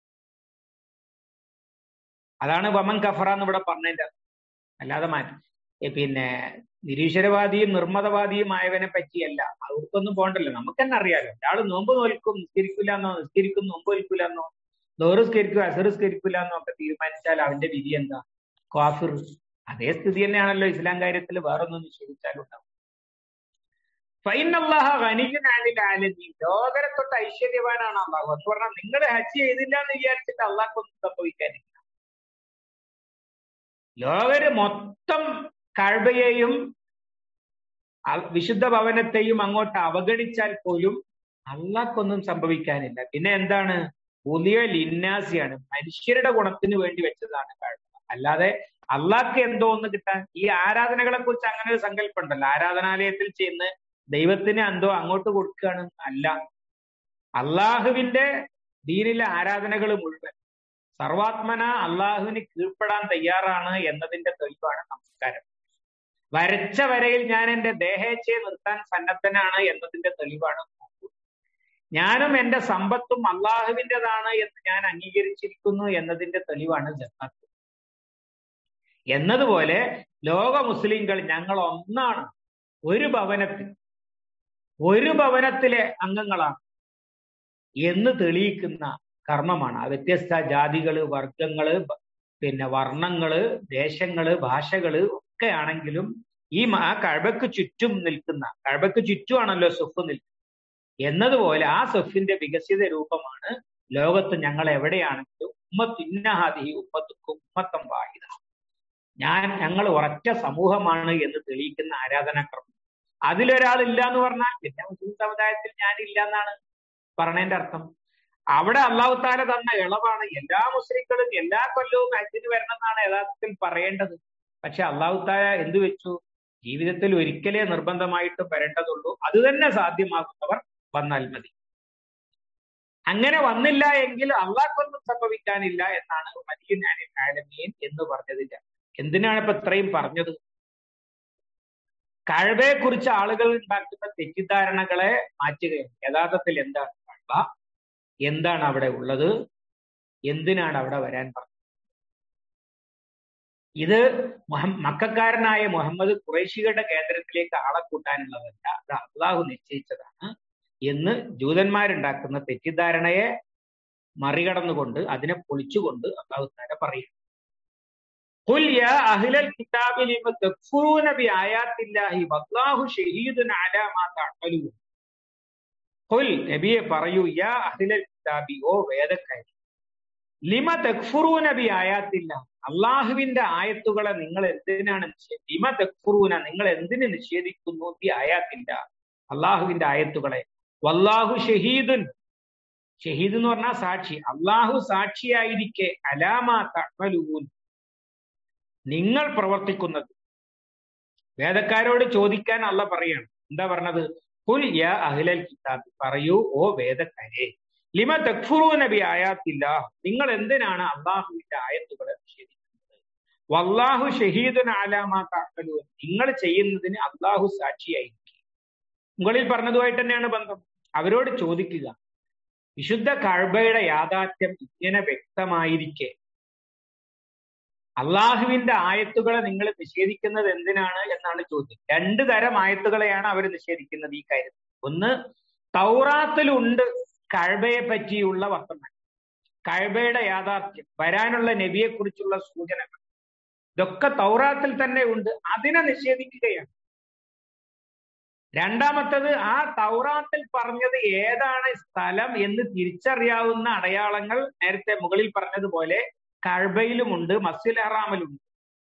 അതാണ് വമൻ കഫറ എന്ന് ഇവിടെ പറഞ്ഞതിന്റെ അല്ലാതെ മാറ്റി പിന്നെ നിരീശ്വരവാദിയും നിർമ്മതവാദിയുമായവനെ പറ്റിയല്ല അവർക്കൊന്നും പോകണ്ടല്ലോ നമുക്ക് തന്നെ അറിയാലോ ഒരാൾ നോമ്പ് നോൽക്കും നിസ്കരിക്കില്ല എന്നോ നിസ്കരിക്കും നോമ്പ് നോൽക്കില്ല എന്നോ ദോറുസ്കരിക്കും അസറുസ്കരിക്കില്ല എന്നോ ഒക്കെ തീരുമാനിച്ചാൽ അവന്റെ വിധി എന്താ കാഫിർ അതേ സ്ഥിതി തന്നെയാണല്ലോ ഇസ്ലാം കാര്യത്തിൽ വേറൊന്നും നിഷേധിച്ചാലും ഉണ്ടാവും ഫൈനല്ലാഹ ഖനിയുനാനിൽ ആലമീൻ ലോകരെ തൊട്ട് ഐശ്വര്യവാനാണ് അള്ളാഹു എന്ന് പറഞ്ഞാൽ നിങ്ങൾ ഹജ്ജ് ചെയ്തില്ല എന്ന് വിചാരിച്ചിട്ട് അള്ളാഹ്ക്കൊന്നും സംഭവിക്കാനില്ല ലോകര് മൊത്തം കഴബയെയും വിശുദ്ധ ഭവനത്തെയും അങ്ങോട്ട് അവഗണിച്ചാൽ പോലും അള്ളാഹ്ക്കൊന്നും സംഭവിക്കാനില്ല പിന്നെ എന്താണ് പുതിയ ലിന്നാസിയാണ് മനുഷ്യരുടെ ഗുണത്തിന് വേണ്ടി വെച്ചതാണ് കഴബ അല്ലാതെ അള്ളാഹ്ക്ക് എന്തോ ഒന്ന് കിട്ടാൻ ഈ ആരാധനകളെ കുറിച്ച് അങ്ങനെ ഒരു സങ്കല്പം ഉണ്ടല്ലോ ആരാധനാലയത്തിൽ ചെയ്യുന്ന ദൈവത്തിന് എന്തോ അങ്ങോട്ട് കൊടുക്കുകയാണ് അല്ല അള്ളാഹുവിന്റെ ദീനിലെ ആരാധനകൾ മുഴുവൻ സർവാത്മന അള്ളാഹുവിന് കീഴ്പ്പെടാൻ തയ്യാറാണ് എന്നതിന്റെ തെളിവാണ് നമസ്കാരം വരച്ച വരയിൽ ഞാൻ എന്റെ ദേഹേച്ഛയെ നിർത്താൻ സന്നദ്ധനാണ് എന്നതിന്റെ തെളിവാണ് ഞാനും എന്റെ സമ്പത്തും അള്ളാഹുവിൻ്റെതാണ് എന്ന് ഞാൻ അംഗീകരിച്ചിരിക്കുന്നു എന്നതിന്റെ തെളിവാണ് ജക്കാത്ത് എന്നതുപോലെ ലോക മുസ്ലിങ്ങൾ ഞങ്ങൾ ഒന്നാണ് ഒരു ഭവനത്തിൽ ഒരു ഭവനത്തിലെ അംഗങ്ങളാണ് എന്ന് തെളിയിക്കുന്ന കർമ്മമാണ് ആ വ്യത്യസ്ത ജാതികള് വർഗങ്ങള് പിന്നെ വർണ്ണങ്ങള് ദേശങ്ങള് ഭാഷകള് ഒക്കെ ആണെങ്കിലും ഈ ആ കഴബക്ക് ചുറ്റും നിൽക്കുന്ന കഴബക്ക് ചുറ്റുമാണല്ലോ സുഫ് നിൽക്കുന്നത് എന്നതുപോലെ ആ സുഫിന്റെ വികസിത രൂപമാണ് ലോകത്ത് ഞങ്ങൾ എവിടെയാണെങ്കിലും ഉമ്മത്ത് ഇന്നഹാദി ഉമ്മത്തുക്കും ഉമ്മത്തം വാഹിദ ഞാൻ ഞങ്ങൾ ഒരൊറ്റ സമൂഹമാണ് എന്ന് തെളിയിക്കുന്ന ആരാധനാക്രമം അതിലൊരാൾ ഇല്ല എന്ന് പറഞ്ഞാൽ പിന്നെ മുസ്ലിം സമുദായത്തിൽ ഞാൻ ഇല്ല എന്നാണ് പറഞ്ഞതിന്റെ അർത്ഥം അവിടെ അള്ളാഹു താല തന്ന ഇളവാണ് എല്ലാ മുസ്ലിങ്ങളും എല്ലാ കൊല്ലവും ഹജ്ജിന് വരണം എന്നാണ് യഥാർത്ഥത്തിൽ പറയേണ്ടത് പക്ഷെ അള്ളാഹു താല എന്തു വെച്ചു ജീവിതത്തിൽ ഒരിക്കലേ നിർബന്ധമായിട്ടും വരേണ്ടതുള്ളൂ അത് തന്നെ സാധ്യമാകുന്നവർ വന്നാൽ മതി അങ്ങനെ വന്നില്ല എങ്കിൽ അള്ളാഹ്ക്കൊന്നും സംഭവിക്കാനില്ല എന്നാണ് മദിയൻ ആലമീൻ എന്ന് പറഞ്ഞതിന്റെ എന്തിനാണ് ഇപ്പൊ ഇത്രയും പറഞ്ഞത് കഴവയെ കുറിച്ച് ആളുകൾ ഉണ്ടാക്കുന്ന തെറ്റിദ്ധാരണകളെ മാറ്റുകയാണ് യഥാർത്ഥത്തിൽ എന്താണ് കഴവ എന്താണ് അവിടെ ഉള്ളത് എന്തിനാണ് അവിടെ വരാൻ പറഞ്ഞത് ഇത് മക്കാരനായ മുഹമ്മദ് കുറേശികളുടെ കേന്ദ്രത്തിലേക്ക് ആളെ കൂട്ടാനുള്ളതല്ല അത് അള്ളാഹു നിശ്ചയിച്ചതാണ് എന്ന് ജൂതന്മാരുണ്ടാക്കുന്ന തെറ്റിദ്ധാരണയെ മറികടന്നുകൊണ്ട് അതിനെ പൊളിച്ചുകൊണ്ട് അള്ളാഹു താര പറയും قل يا أهل الكتاب لم تكفرون بآيات الله والله شهيد على ما تعملون قل നബിയെ പറയൂ യാ അഹ്ലൽ കിതാബി ഓ വേദക്കാരി ലിമ തക്ഫുറൂന ബി ആയാത്തില്ല അള്ളാഹുവിന്റെ ആയത്തുകളെ നിങ്ങൾ എന്തിനാണ് ലിമ തക്ഫുറൂന നിങ്ങൾ എന്തിന് നിഷേധിക്കുന്നു ബി ആയാത്തില്ല അള്ളാഹുവിന്റെ ആയത്തുകളെ വല്ലാഹു ഷഹീദുൻ ഷഹീദ് എന്ന് പറഞ്ഞാൽ സാക്ഷി അള്ളാഹു സാക്ഷിയായിരിക്കെ അലാമാ തമലൂൻ നിങ്ങൾ പ്രവർത്തിക്കുന്നത് വേദക്കാരോട് ചോദിക്കാൻ അല്ല പറയാണ് എന്താ പറഞ്ഞത് കുൽ യാ അഹ്ലൽ കിതാബ് പറയൂ ഓ വേദക്കാരെ ലിമ തക്ഫുറൂ നബി ആയാത്തില്ല നിങ്ങൾ എന്തിനാണ് അള്ളാഹുവിന്റെ ആയത്തുകളെ നിഷേധിക്കുന്നത് വല്ലാഹു ഷഹീദുൻ ആലാമാ താക്കലു നിങ്ങൾ ചെയ്യുന്നതിന് അള്ളാഹു സാക്ഷിയായിരിക്കും മുകളിൽ പറഞ്ഞതുമായിട്ട് തന്നെയാണ് ബന്ധം അവരോട് ചോദിക്കുക വിശുദ്ധ കഴബയുടെ യാഥാർത്ഥ്യം ഇങ്ങനെ വ്യക്തമായിരിക്കെ അള്ളാഹുവിന്റെ ആയത്തുകളെ നിങ്ങൾ നിഷേധിക്കുന്നത് എന്തിനാണ് എന്നാണ് ചോദ്യം രണ്ട് തരം ആയത്തുകളെയാണ് അവർ നിഷേധിക്കുന്നത് ഈ കാര്യത്തിൽ ഒന്ന് തൗറാത്തിലുണ്ട് കഴബയെ പറ്റിയുള്ള വർത്തമാനം കഴബയുടെ യാഥാർത്ഥ്യം വരാനുള്ള നബിയെ കുറിച്ചുള്ള സൂചനകൾ ഇതൊക്കെ തൗറാത്തിൽ തന്നെ ഉണ്ട് അതിനെ നിഷേധിക്കുകയാണ് രണ്ടാമത്തത് ആ തൗറാത്തിൽ പറഞ്ഞത് ഏതാണ് സ്ഥലം എന്ന് തിരിച്ചറിയാവുന്ന അടയാളങ്ങൾ നേരത്തെ മുകളിൽ പറഞ്ഞതുപോലെ കഴബയിലുമുണ്ട് മസ്ജിദ് ഹറാമിലുണ്ട്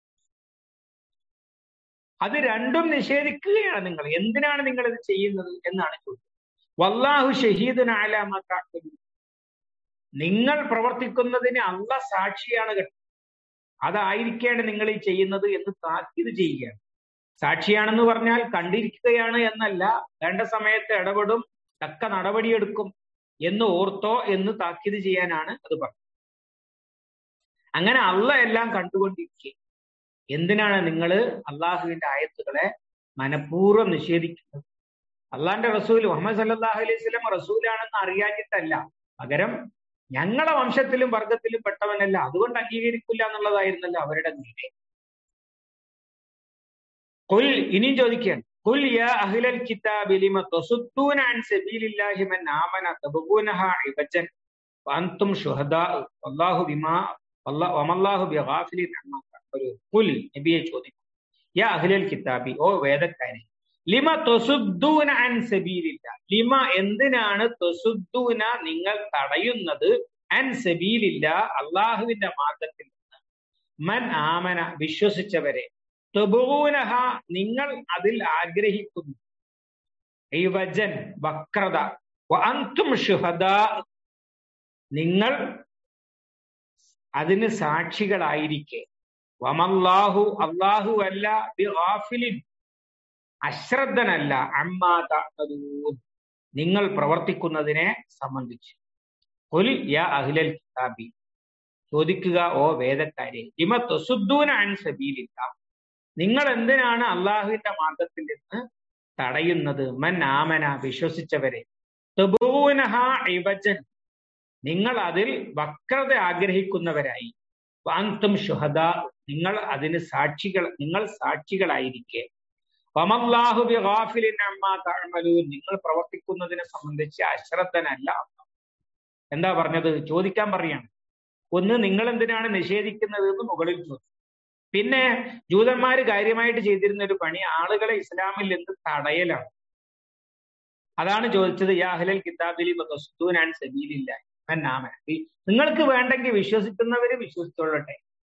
അത് രണ്ടും നിഷേധിക്കുകയാണ് നിങ്ങൾ എന്തിനാണ് നിങ്ങൾ ഇത് ചെയ്യുന്നത് എന്നാണ് ചോദ്യം വല്ലാഹു ഷഹീദുൻ ആലാമത്താക്കുന്നു നിങ്ങൾ പ്രവർത്തിക്കുന്നതിന് അല്ല സാക്ഷിയാണ് കേട്ടോ അതായിരിക്കാണ് നിങ്ങൾ ഈ ചെയ്യുന്നത് എന്ന് താക്കീത് ചെയ്യുകയാണ് സാക്ഷിയാണെന്ന് പറഞ്ഞാൽ കണ്ടിരിക്കുകയാണ് എന്നല്ല വേണ്ട സമയത്ത് ഇടപെടും തക്ക നടപടിയെടുക്കും എന്ന് ഓർത്തോ എന്ന് താക്കീത് ചെയ്യാനാണ് അത് പറഞ്ഞത് അങ്ങനെ അല്ല എല്ലാം കണ്ടുകൊണ്ടിരിക്കുക എന്തിനാണ് നിങ്ങൾ അള്ളാഹുവിന്റെ ആയത്തുകളെ മനഃപൂർവ്വം നിഷേധിക്കുന്നത് അള്ളാന്റെ റസൂൽ മുഹമ്മദ് സല്ലാഹു അലൈഹി സ്വലം റസൂലാണെന്ന് അറിയാഞ്ഞിട്ടല്ല പകരം ഞങ്ങളെ വംശത്തിലും വർഗത്തിലും പെട്ടവനല്ല അതുകൊണ്ട് അംഗീകരിക്കില്ല എന്നുള്ളതായിരുന്നല്ലോ അവരുടെ നീതി കുൽ ഇനിയും ചോദിക്കുകയാണ് കുൽ യാ അഹ്ലൽ കിതാബി ലിമ തസുദ്ദൂന അൻ സബീലില്ലാഹി മൻ ആമന തബ്ഗൂനഹ ഇബജൻ വഅൻതും ശുഹദാ വല്ലാഹു ബിമാ വമല്ലാഹു ബിഗാഫിലിൻ അമ്മാ തഅമലൂൻ കുൽ നബിയെ ചോദിക്കും യാ അഹ്ലൽ കിതാബി ഓ വേദക്കാരെ ലിമ തൊസുദ്ദൂന അൻ സബീലില്ല ലിമ എന്തിനാണ് തൊസുദ്ദൂന നിങ്ങൾ തടയുന്നത് അൻ സബീലില്ല അള്ളാഹുവിന്റെ മാർഗത്തിൽ നിന്ന് മൻ ആമന വിശ്വസിച്ചവരെ തൊബൂനഹ നിങ്ങൾ അതിൽ ആഗ്രഹിക്കുന്നു വജൻ വക്രത അന്തും ഷുഹദ നിങ്ങൾ അതിന് സാക്ഷികളായിരിക്കെ വമല്ലാഹു അള്ളാഹു അല്ല ബിഗാഫിലിൻ അശ്രദ്ധനല്ല അമ്മാതൂൻ നിങ്ങൾ പ്രവർത്തിക്കുന്നതിനെ സംബന്ധിച്ച് കുൽ യാ അഹ്ലൽ കിതാബി ചോദിക്കുക ഓ വേദക്കാരെ ലിമ തൊസുദ്ദൂന അൻ സബീലില്ല നിങ്ങൾ എന്തിനാണ് അള്ളാഹുവിന്റെ മാർഗത്തിൽ നിന്ന് തടയുന്നത് മൻ ആമന വിശ്വസിച്ചവരെ തബൂനഹ ഇവജൻ നിങ്ങൾ അതിൽ വക്രത ആഗ്രഹിക്കുന്നവരായി വാന്തും ഷുഹദ നിങ്ങൾ അതിന് സാക്ഷികൾ നിങ്ങൾ സാക്ഷികളായിരിക്കെ വമല്ലാഹു ബിഗാഫിലിൻ അമ്മാ തഅമലൂൻ നിങ്ങൾ പ്രവർത്തിക്കുന്നതിനെ സംബന്ധിച്ച് അശ്രദ്ധനല്ല എന്താ പറഞ്ഞത് ചോദിക്കാൻ പറയാണ് ഒന്ന് നിങ്ങൾ എന്തിനാണ് നിഷേധിക്കുന്നത് എന്ന് മുകളിൽ ചോദിച്ചു പിന്നെ ജൂതന്മാര് കാര്യമായിട്ട് ചെയ്തിരുന്ന ഒരു പണി ആളുകളെ ഇസ്ലാമിൽ നിന്ന് തടയലാണ് അതാണ് ചോദിച്ചത് യാഹ്ലൽ കിതാബിലി തസ്തൂനാൻ സബീലില്ല നാമൻ നിങ്ങൾക്ക് വേണ്ടെങ്കിൽ വിശ്വസിക്കുന്നവര് വിശ്വസിച്ചോളട്ടെ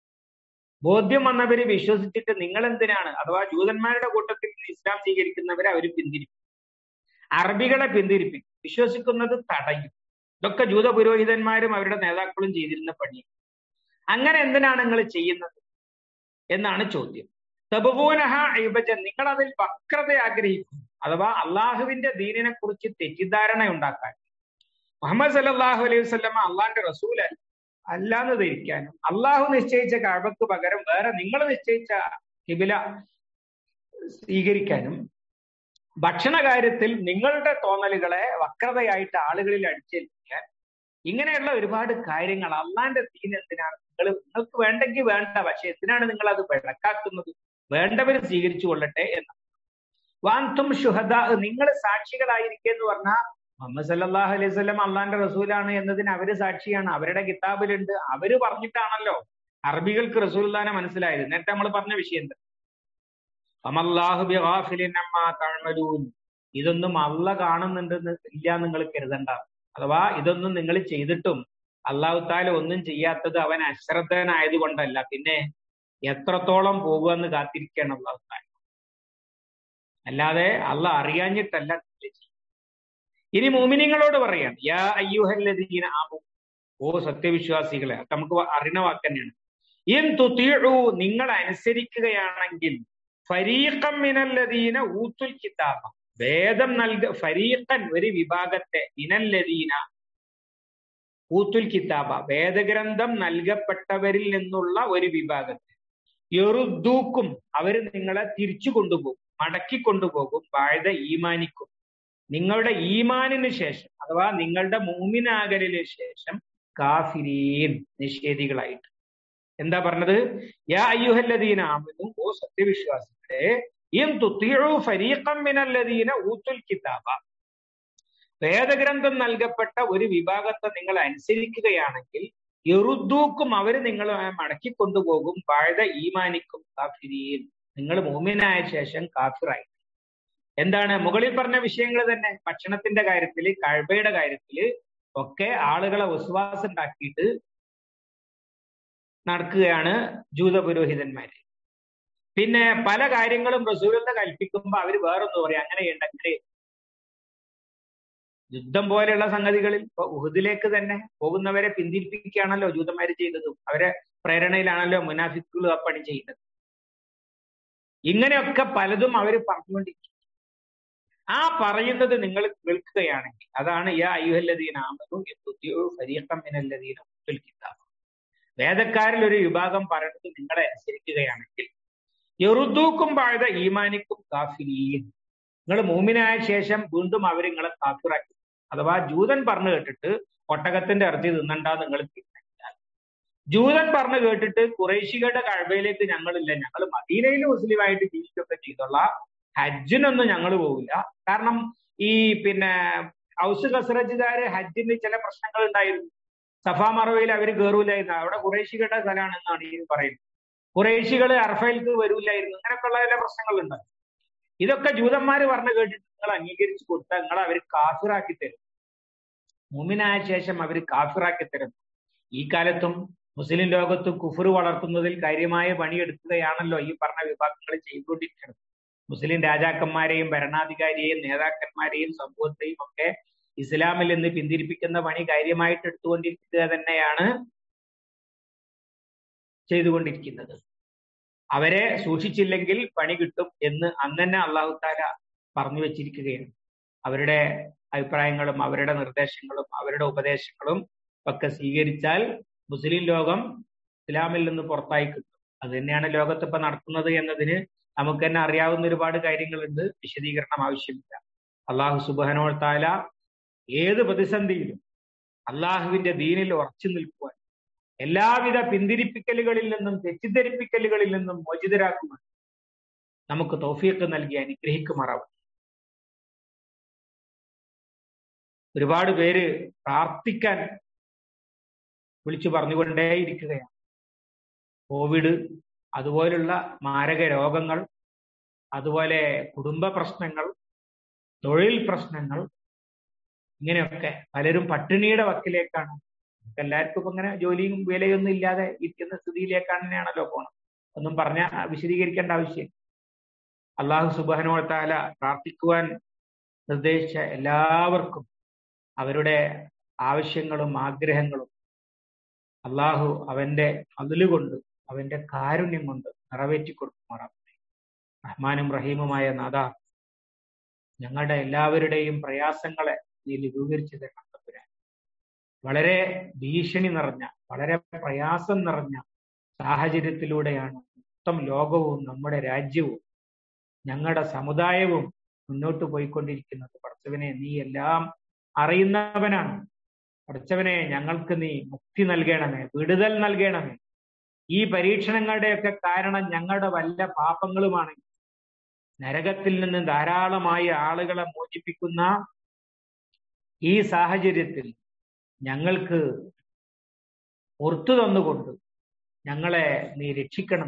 ബോധ്യം വന്നവര് വിശ്വസിച്ചിട്ട് നിങ്ങൾ എന്തിനാണ് അഥവാ ജൂതന്മാരുടെ കൂട്ടത്തിൽ ഇസ്ലാം സ്വീകരിക്കുന്നവരെ അവർ പിന്തിരിപ്പിക്കും അറബികളെ പിന്തിരിപ്പിക്കും വിശ്വസിക്കുന്നത് തടയും ഇതൊക്കെ ജൂത പുരോഹിതന്മാരും അവരുടെ നേതാക്കളും ചെയ്തിരുന്ന പണി അങ്ങനെ എന്തിനാണ് നിങ്ങൾ ചെയ്യുന്നത് എന്നാണ് ചോദ്യം തബുബൂനഹ ഇബജൻ നിങ്ങൾ അതിൽ വക്രത ആഗ്രഹിക്കുന്നു അഥവാ അള്ളാഹുവിന്റെ ദീനിനെ കുറിച്ച് തെറ്റിദ്ധാരണ ഉണ്ടാക്കാൻ മുഹമ്മദ് സല്ലാഹു അലൈഹി വസ്ലമ അള്ളാഹിന്റെ റസൂൽ അല്ലാന്ന് ധരിക്കാനും അള്ളാഹു നിശ്ചയിച്ച കഴബക്ക് പകരം വേറെ നിങ്ങൾ നിശ്ചയിച്ച കിബില സ്വീകരിക്കാനും ഭക്ഷണ കാര്യത്തിൽ നിങ്ങളുടെ തോന്നലുകളെ വക്രതയായിട്ട് ആളുകളിൽ അടിച്ചേൽപ്പിക്കാൻ ഇങ്ങനെയുള്ള ഒരുപാട് കാര്യങ്ങൾ അള്ളാന്റെ ദീൻ എന്തിനാണ് നിങ്ങൾ നിങ്ങൾക്ക് വേണ്ടെങ്കിൽ വേണ്ട പക്ഷെ എന്തിനാണ് നിങ്ങൾ അത് വിളക്കാക്കുന്നത് വേണ്ടവർ സ്വീകരിച്ചു കൊള്ളട്ടെ എന്ന് വാന്തും ഷുഹദ നിങ്ങൾ സാക്ഷികളായിരിക്കുക എന്ന് പറഞ്ഞാൽ മുഹമ്മദ് സല്ലാഹു അലൈഹി സ്വലം അള്ളാന്റെ റസൂലാണ് എന്നതിന് അവര് സാക്ഷിയാണ് അവരുടെ കിതാബിലുണ്ട് അവര് പറഞ്ഞിട്ടാണല്ലോ അറബികൾക്ക് റസൂൽദാനെ മനസ്സിലായത് നേരത്തെ നമ്മൾ പറഞ്ഞ വിഷയം എന്താ ഇതൊന്നും അല്ല കാണുന്നുണ്ടെന്ന് ഇല്ല നിങ്ങൾ കരുതണ്ട അഥവാ ഇതൊന്നും നിങ്ങൾ ചെയ്തിട്ടും അള്ളാഹു താല ഒന്നും ചെയ്യാത്തത് അവൻ അശ്രദ്ധനായത് കൊണ്ടല്ല പിന്നെ എത്രത്തോളം പോകുമെന്ന് കാത്തിരിക്കുകയാണ് അള്ളാഹു താല അല്ലാതെ അല്ല അറിയാഞ്ഞിട്ടല്ല ഇനി മോമിനിങ്ങളോട് പറയാം യാ അയ്യുഹല്ലദീന ആമു ഓ സത്യവിശ്വാസികളെ നമുക്ക് അറിയണ വാക്ക് തന്നെയാണ് ഇൻ തുതീഉ നിങ്ങൾ അനുസരിക്കുകയാണെങ്കിൽ ഫരീഖം മിനല്ലദീന ഊത്തുൽ കിതാബ വേദം നൽക ഫരീഖൻ ഒരു വിഭാഗത്തെ മിനല്ലദീന ഊത്തുൽ കിതാബ വേദഗ്രന്ഥം നൽകപ്പെട്ടവരിൽ നിന്നുള്ള ഒരു വിഭാഗത്തെ യെറുദ്ദൂക്കും അവര് നിങ്ങളെ തിരിച്ചു കൊണ്ടുപോകും മടക്കി കൊണ്ടുപോകും വാഴത ഈമാനിക്കും നിങ്ങളുടെ ഈമാനിന് ശേഷം അഥവാ നിങ്ങളുടെ മൂമിനാകലിന് ശേഷം കാഫിരീൻ നിഷേധികളായിട്ട് എന്താ പറഞ്ഞത് യാ അയ്യുഹല്ലദീന ആമനു ഓ സത്യവിശ്വാസികളെ ഇം തുത്തിയു ഫരീഖം മിനല്ലദീന ഊത്തുൽ കിതാബ വേദഗ്രന്ഥം നൽകപ്പെട്ട ഒരു വിഭാഗത്തെ നിങ്ങൾ അനുസരിക്കുകയാണെങ്കിൽ യെറുദ്ദൂക്കും അവര് നിങ്ങളെ മടക്കി കൊണ്ടുപോകും വാഴത ഈമാനിക്കും കാഫിരീൻ നിങ്ങൾ മൂമിനായ ശേഷം കാഫിറായി എന്താണ് മുകളിൽ പറഞ്ഞ വിഷയങ്ങൾ തന്നെ ഭക്ഷണത്തിന്റെ കാര്യത്തില് കഴബയുടെ കാര്യത്തില് ഒക്കെ ആളുകളെ വിശ്വാസം ഉണ്ടാക്കിയിട്ട് നടക്കുകയാണ് ജൂത പുരോഹിതന്മാര് പിന്നെ പല കാര്യങ്ങളും റസൂലിനെ കൽപ്പിക്കുമ്പോ അവര് വേറൊന്ന് പറയും അങ്ങനെയുണ്ട് അങ്ങനെ യുദ്ധം പോലെയുള്ള സംഗതികളിൽ ഇപ്പൊ ഉഹുദിലേക്ക് തന്നെ പോകുന്നവരെ പിന്തിരിപ്പിക്കുകയാണല്ലോ ജൂതന്മാര് ചെയ്തതും അവരെ പ്രേരണയിലാണല്ലോ മുനാഫിക്കുകൾ ആ പണി ചെയ്യുന്നത് ഇങ്ങനെയൊക്കെ പലതും അവർ പറഞ്ഞുകൊണ്ടിരിക്കും ആ പറയുന്നത് നിങ്ങൾ കേൾക്കുകയാണെങ്കിൽ അതാണ് യാ അയ്യുഹല്ലദീന ആമനു യത്തുതിഉ ഫരീഖം മിനല്ലദീന ഉത്തുൽ കിതാബ് വേദക്കാരിൽ ഒരു വിഭാഗം പറയുന്നത് നിങ്ങളെ അനുസരിക്കുകയാണെങ്കിൽ യെറുദ്ദൂക്കും പാഴുത ഈമാനിക്കും കാഫിരീൻ നിങ്ങൾ മൂമിനായ ശേഷം വീണ്ടും അവർ നിങ്ങളെ കാഫിറാക്കി അഥവാ ജൂതൻ പറഞ്ഞു കേട്ടിട്ട് ഒട്ടകത്തിന്റെ ഇറച്ചി തിന്നണ്ട നിങ്ങൾ തീരുമാനിച്ചാൽ ജൂതൻ പറഞ്ഞു കേട്ടിട്ട് കുറേശികളുടെ കഴവയിലേക്ക് ഞങ്ങളില്ല ഞങ്ങൾ മദീനയിൽ മുസ്ലിമായിട്ട് ജീവിക്കുകയൊക്കെ ചെയ്തോളാം ഹജ്ജിനൊന്നും ഞങ്ങൾ പോകില്ല കാരണം ഈ പിന്നെ ഔസ് കസറജുകാര് ഹജ്ജിന് ചില പ്രശ്നങ്ങൾ ഉണ്ടായിരുന്നു സഫാ മറവയിൽ അവർ കയറൂലായിരുന്നു അവിടെ കുറേശികളുടെ സ്ഥലമാണ് എന്നാണ് ഈ പറയുന്നത് കുറേശികൾ അർഫയിൽക്ക് വരൂലായിരുന്നു അങ്ങനെയൊക്കെയുള്ള ചില പ്രശ്നങ്ങളുണ്ട് ഇതൊക്കെ ജൂതന്മാര് പറഞ്ഞു കേട്ടിട്ട് നിങ്ങൾ അംഗീകരിച്ചു കൊടുത്താൽ നിങ്ങൾ അവർ കാഫിറാക്കി തരും മുമിനായ ശേഷം അവർ കാഫിറാക്കി തരും ഈ കാലത്തും മുസ്ലിം ലോകത്തും കുഫർ വളർത്തുന്നതിൽ കാര്യമായ പണിയെടുക്കുകയാണല്ലോ ഈ പറഞ്ഞ വിഭാഗങ്ങൾ ചെയ്തുകൊണ്ടിരിക്കുന്നത് മുസ്ലിം രാജാക്കന്മാരെയും ഭരണാധികാരിയെയും നേതാക്കന്മാരെയും സമൂഹത്തെയും ഒക്കെ ഇസ്ലാമിൽ നിന്ന് പിന്തിരിപ്പിക്കുന്ന പണി കാര്യമായിട്ട് എടുത്തുകൊണ്ടിരിക്കുക തന്നെയാണ് ചെയ്തുകൊണ്ടിരിക്കുന്നത് അവരെ സൂക്ഷിച്ചില്ലെങ്കിൽ പണി കിട്ടും എന്ന് അന്ന് തന്നെ അള്ളാഹു താല പറഞ്ഞു വെച്ചിരിക്കുകയാണ് അവരുടെ അഭിപ്രായങ്ങളും അവരുടെ നിർദ്ദേശങ്ങളും അവരുടെ ഉപദേശങ്ങളും ഒക്കെ സ്വീകരിച്ചാൽ മുസ്ലിം ലോകം ഇസ്ലാമിൽ നിന്ന് പുറത്തായി കിട്ടും അത് തന്നെയാണ് ലോകത്ത് ഇപ്പൊ നടക്കുന്നത് എന്നതിന് നമുക്ക് തന്നെ അറിയാവുന്ന ഒരുപാട് കാര്യങ്ങളുണ്ട് വിശദീകരണം ആവശ്യമില്ല അള്ളാഹു സുബാനോ താല ഏത് പ്രതിസന്ധിയിലും അള്ളാഹുവിന്റെ ദീനിൽ ഉറച്ചു നിൽക്കുവാൻ എല്ലാവിധ പിന്തിരിപ്പിക്കലുകളിൽ നിന്നും തെറ്റിദ്ധരിപ്പിക്കലുകളിൽ നിന്നും മോചിതരാക്കുവാൻ നമുക്ക് തൗഫീഖ് നൽകി അനുഗ്രഹിക്കുമാറാവും ഒരുപാട് പേര് പ്രാർത്ഥിക്കാൻ വിളിച്ചു പറഞ്ഞുകൊണ്ടേയിരിക്കുകയാണ് കോവിഡ് അതുപോലുള്ള മാരക രോഗങ്ങൾ അതുപോലെ കുടുംബ പ്രശ്നങ്ങൾ തൊഴിൽ പ്രശ്നങ്ങൾ ഇങ്ങനെയൊക്കെ പലരും പട്ടിണിയുടെ വക്കിലേക്കാണ് എല്ലാവർക്കും ഇപ്പൊ ഇങ്ങനെ ജോലിയും വിലയൊന്നും ഇല്ലാതെ ഇരിക്കുന്ന സ്ഥിതിയിലേക്കാണ് തന്നെയാണല്ലോ പോണം ഒന്നും പറഞ്ഞ വിശദീകരിക്കേണ്ട ആവശ്യം അള്ളാഹു സുബാനോ താല പ്രാർത്ഥിക്കുവാൻ നിർദ്ദേശിച്ച എല്ലാവർക്കും അവരുടെ ആവശ്യങ്ങളും ആഗ്രഹങ്ങളും അള്ളാഹു അവന്റെ അതിലുകൊണ്ട് അവന്റെ കാരുണ്യം കൊണ്ട് നിറവേറ്റി കൊടുക്കുമാറാകട്ടെ റഹ്മാനും റഹീമുമായ നാഥ ഞങ്ങളുടെ എല്ലാവരുടെയും പ്രയാസങ്ങളെ നീ ലഘൂകരിച്ചു തരണം തമ്പുരാൻ വളരെ ഭീഷണി നിറഞ്ഞ വളരെ പ്രയാസം നിറഞ്ഞ സാഹചര്യത്തിലൂടെയാണ് മൊത്തം ലോകവും നമ്മുടെ രാജ്യവും ഞങ്ങളുടെ സമുദായവും മുന്നോട്ട് പോയിക്കൊണ്ടിരിക്കുന്നത് പഠിച്ചവനെ നീ എല്ലാം അറിയുന്നവനാണ് പഠിച്ചവനെ ഞങ്ങൾക്ക് നീ മുക്തി നൽകണമേ വിടുതൽ നൽകണമേ ഈ പരീക്ഷണങ്ങളുടെയൊക്കെ കാരണം ഞങ്ങളുടെ വല്ല പാപങ്ങളുമാണെങ്കിൽ നരകത്തിൽ നിന്ന് ധാരാളമായി ആളുകളെ മോചിപ്പിക്കുന്ന ഈ സാഹചര്യത്തിൽ ഞങ്ങൾക്ക് ഒർത്തു തന്നുകൊണ്ട് ഞങ്ങളെ നീ രക്ഷിക്കണം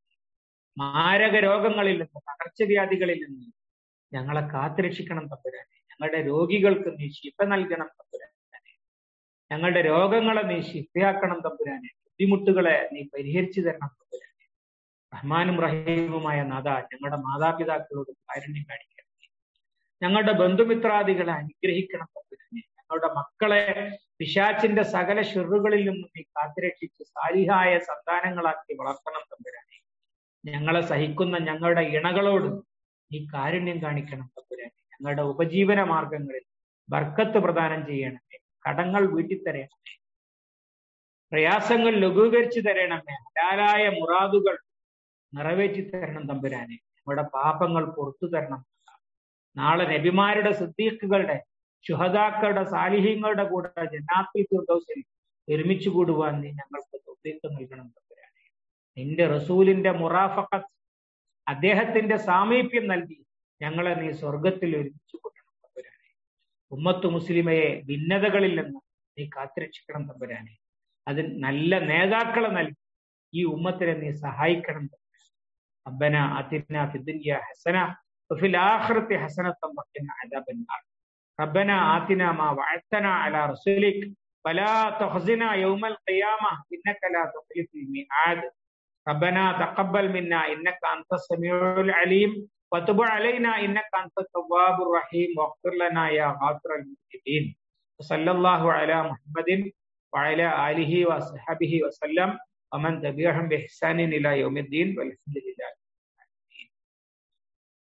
മാരക രോഗങ്ങളിൽ നിന്ന് പകർച്ചവ്യാധികളിൽ നിന്ന് ഞങ്ങളെ കാത്തുരക്ഷിക്കണം തമ്പുരാനെ ഞങ്ങളുടെ രോഗികൾക്ക് നീ ശിഫ നൽകണം തമ്പുരാനെ ഞങ്ങളുടെ രോഗങ്ങളെ നീ ശിഫയാക്കണം തമ്പുരാനെ ബുദ്ധിമുട്ടുകളെ നീ പരിഹരിച്ചു തരണം തമ്പുരാനെ റഹ്മാനും റഹീമുമായ നാഥ ഞങ്ങളുടെ മാതാപിതാക്കളോട് കാരുണ്യം കാണിക്കണം ഞങ്ങളുടെ ബന്ധുമിത്രാദികളെ അനുഗ്രഹിക്കണം തമ്പുരാനെ ഞങ്ങളുടെ മക്കളെ പിശാച്ചിന്റെ സകല ഷെറുകളിൽ നിന്നും നീ കാത്തുരക്ഷിച്ച് സാലിഹായ സന്താനങ്ങളാക്കി വളർത്തണം തമ്പുരാനെ ഞങ്ങളെ സഹിക്കുന്ന ഞങ്ങളുടെ ഇണകളോട് നീ കാരുണ്യം കാണിക്കണം തമ്പുരാനെ ഞങ്ങളുടെ ഉപജീവന മാർഗങ്ങളിൽ ബർക്കത്ത് പ്രദാനം ചെയ്യണമേ കടങ്ങൾ വീട്ടിൽ തരണമേ പ്രയാസങ്ങൾ ലഘൂകരിച്ചു തരണമേ ഹലാലായ മുറാദുകൾ നിറവേറ്റി തരണം തമ്പുരാനെ നമ്മുടെ പാപങ്ങൾ പുറത്തു തരണം നാളെ നബിമാരുടെ സിദ്ദീഖുകളുടെ ശുഹദാക്കളുടെ സാലിഹ്യങ്ങളുടെ കൂടെ ജന്നാത്തിൽ ഫിർദൗസിൽ ഒരുമിച്ച് കൂടുവാൻ നീ ഞങ്ങൾക്ക് തൗഫീഖ് നൽകണം തമ്പുരാനെ നിന്റെ റസൂലിന്റെ മുറാഫഖത്ത് അദ്ദേഹത്തിന്റെ സാമീപ്യം നൽകി ഞങ്ങളെ നീ സ്വർഗത്തിൽ ഒരുമിച്ച് കൂട്ടണം തമ്പുരാനെ ഉമ്മത്ത് മുസ്ലിമയെ ഭിന്നതകളിൽ നിന്ന് നീ കാത്തിരക്ഷിക്കണം തമ്പുരാനെ അതിന് നല്ല നേതാക്കളെ നൽകി ഈ ഉമ്മത്തിനെ നീ സഹായിക്കണം ربنا آتنا في الدنيا حسنة وفي الآخرة حسنة وقنا عذاب النار ربنا آتنا ما وعدتنا على رسولك ولا تخزنا يوم القيامة إنك لا تخلف الميعاد ربنا تقبل منا إنك أنت السميع العليم وتب علينا إنك أنت التواب الرحيم واغفر لنا يا غافر المذنبين وصلى الله على محمد وعلى آله وصحبه وسلم ومن تبعهم بإحسان إلى يوم الدين والحمد لله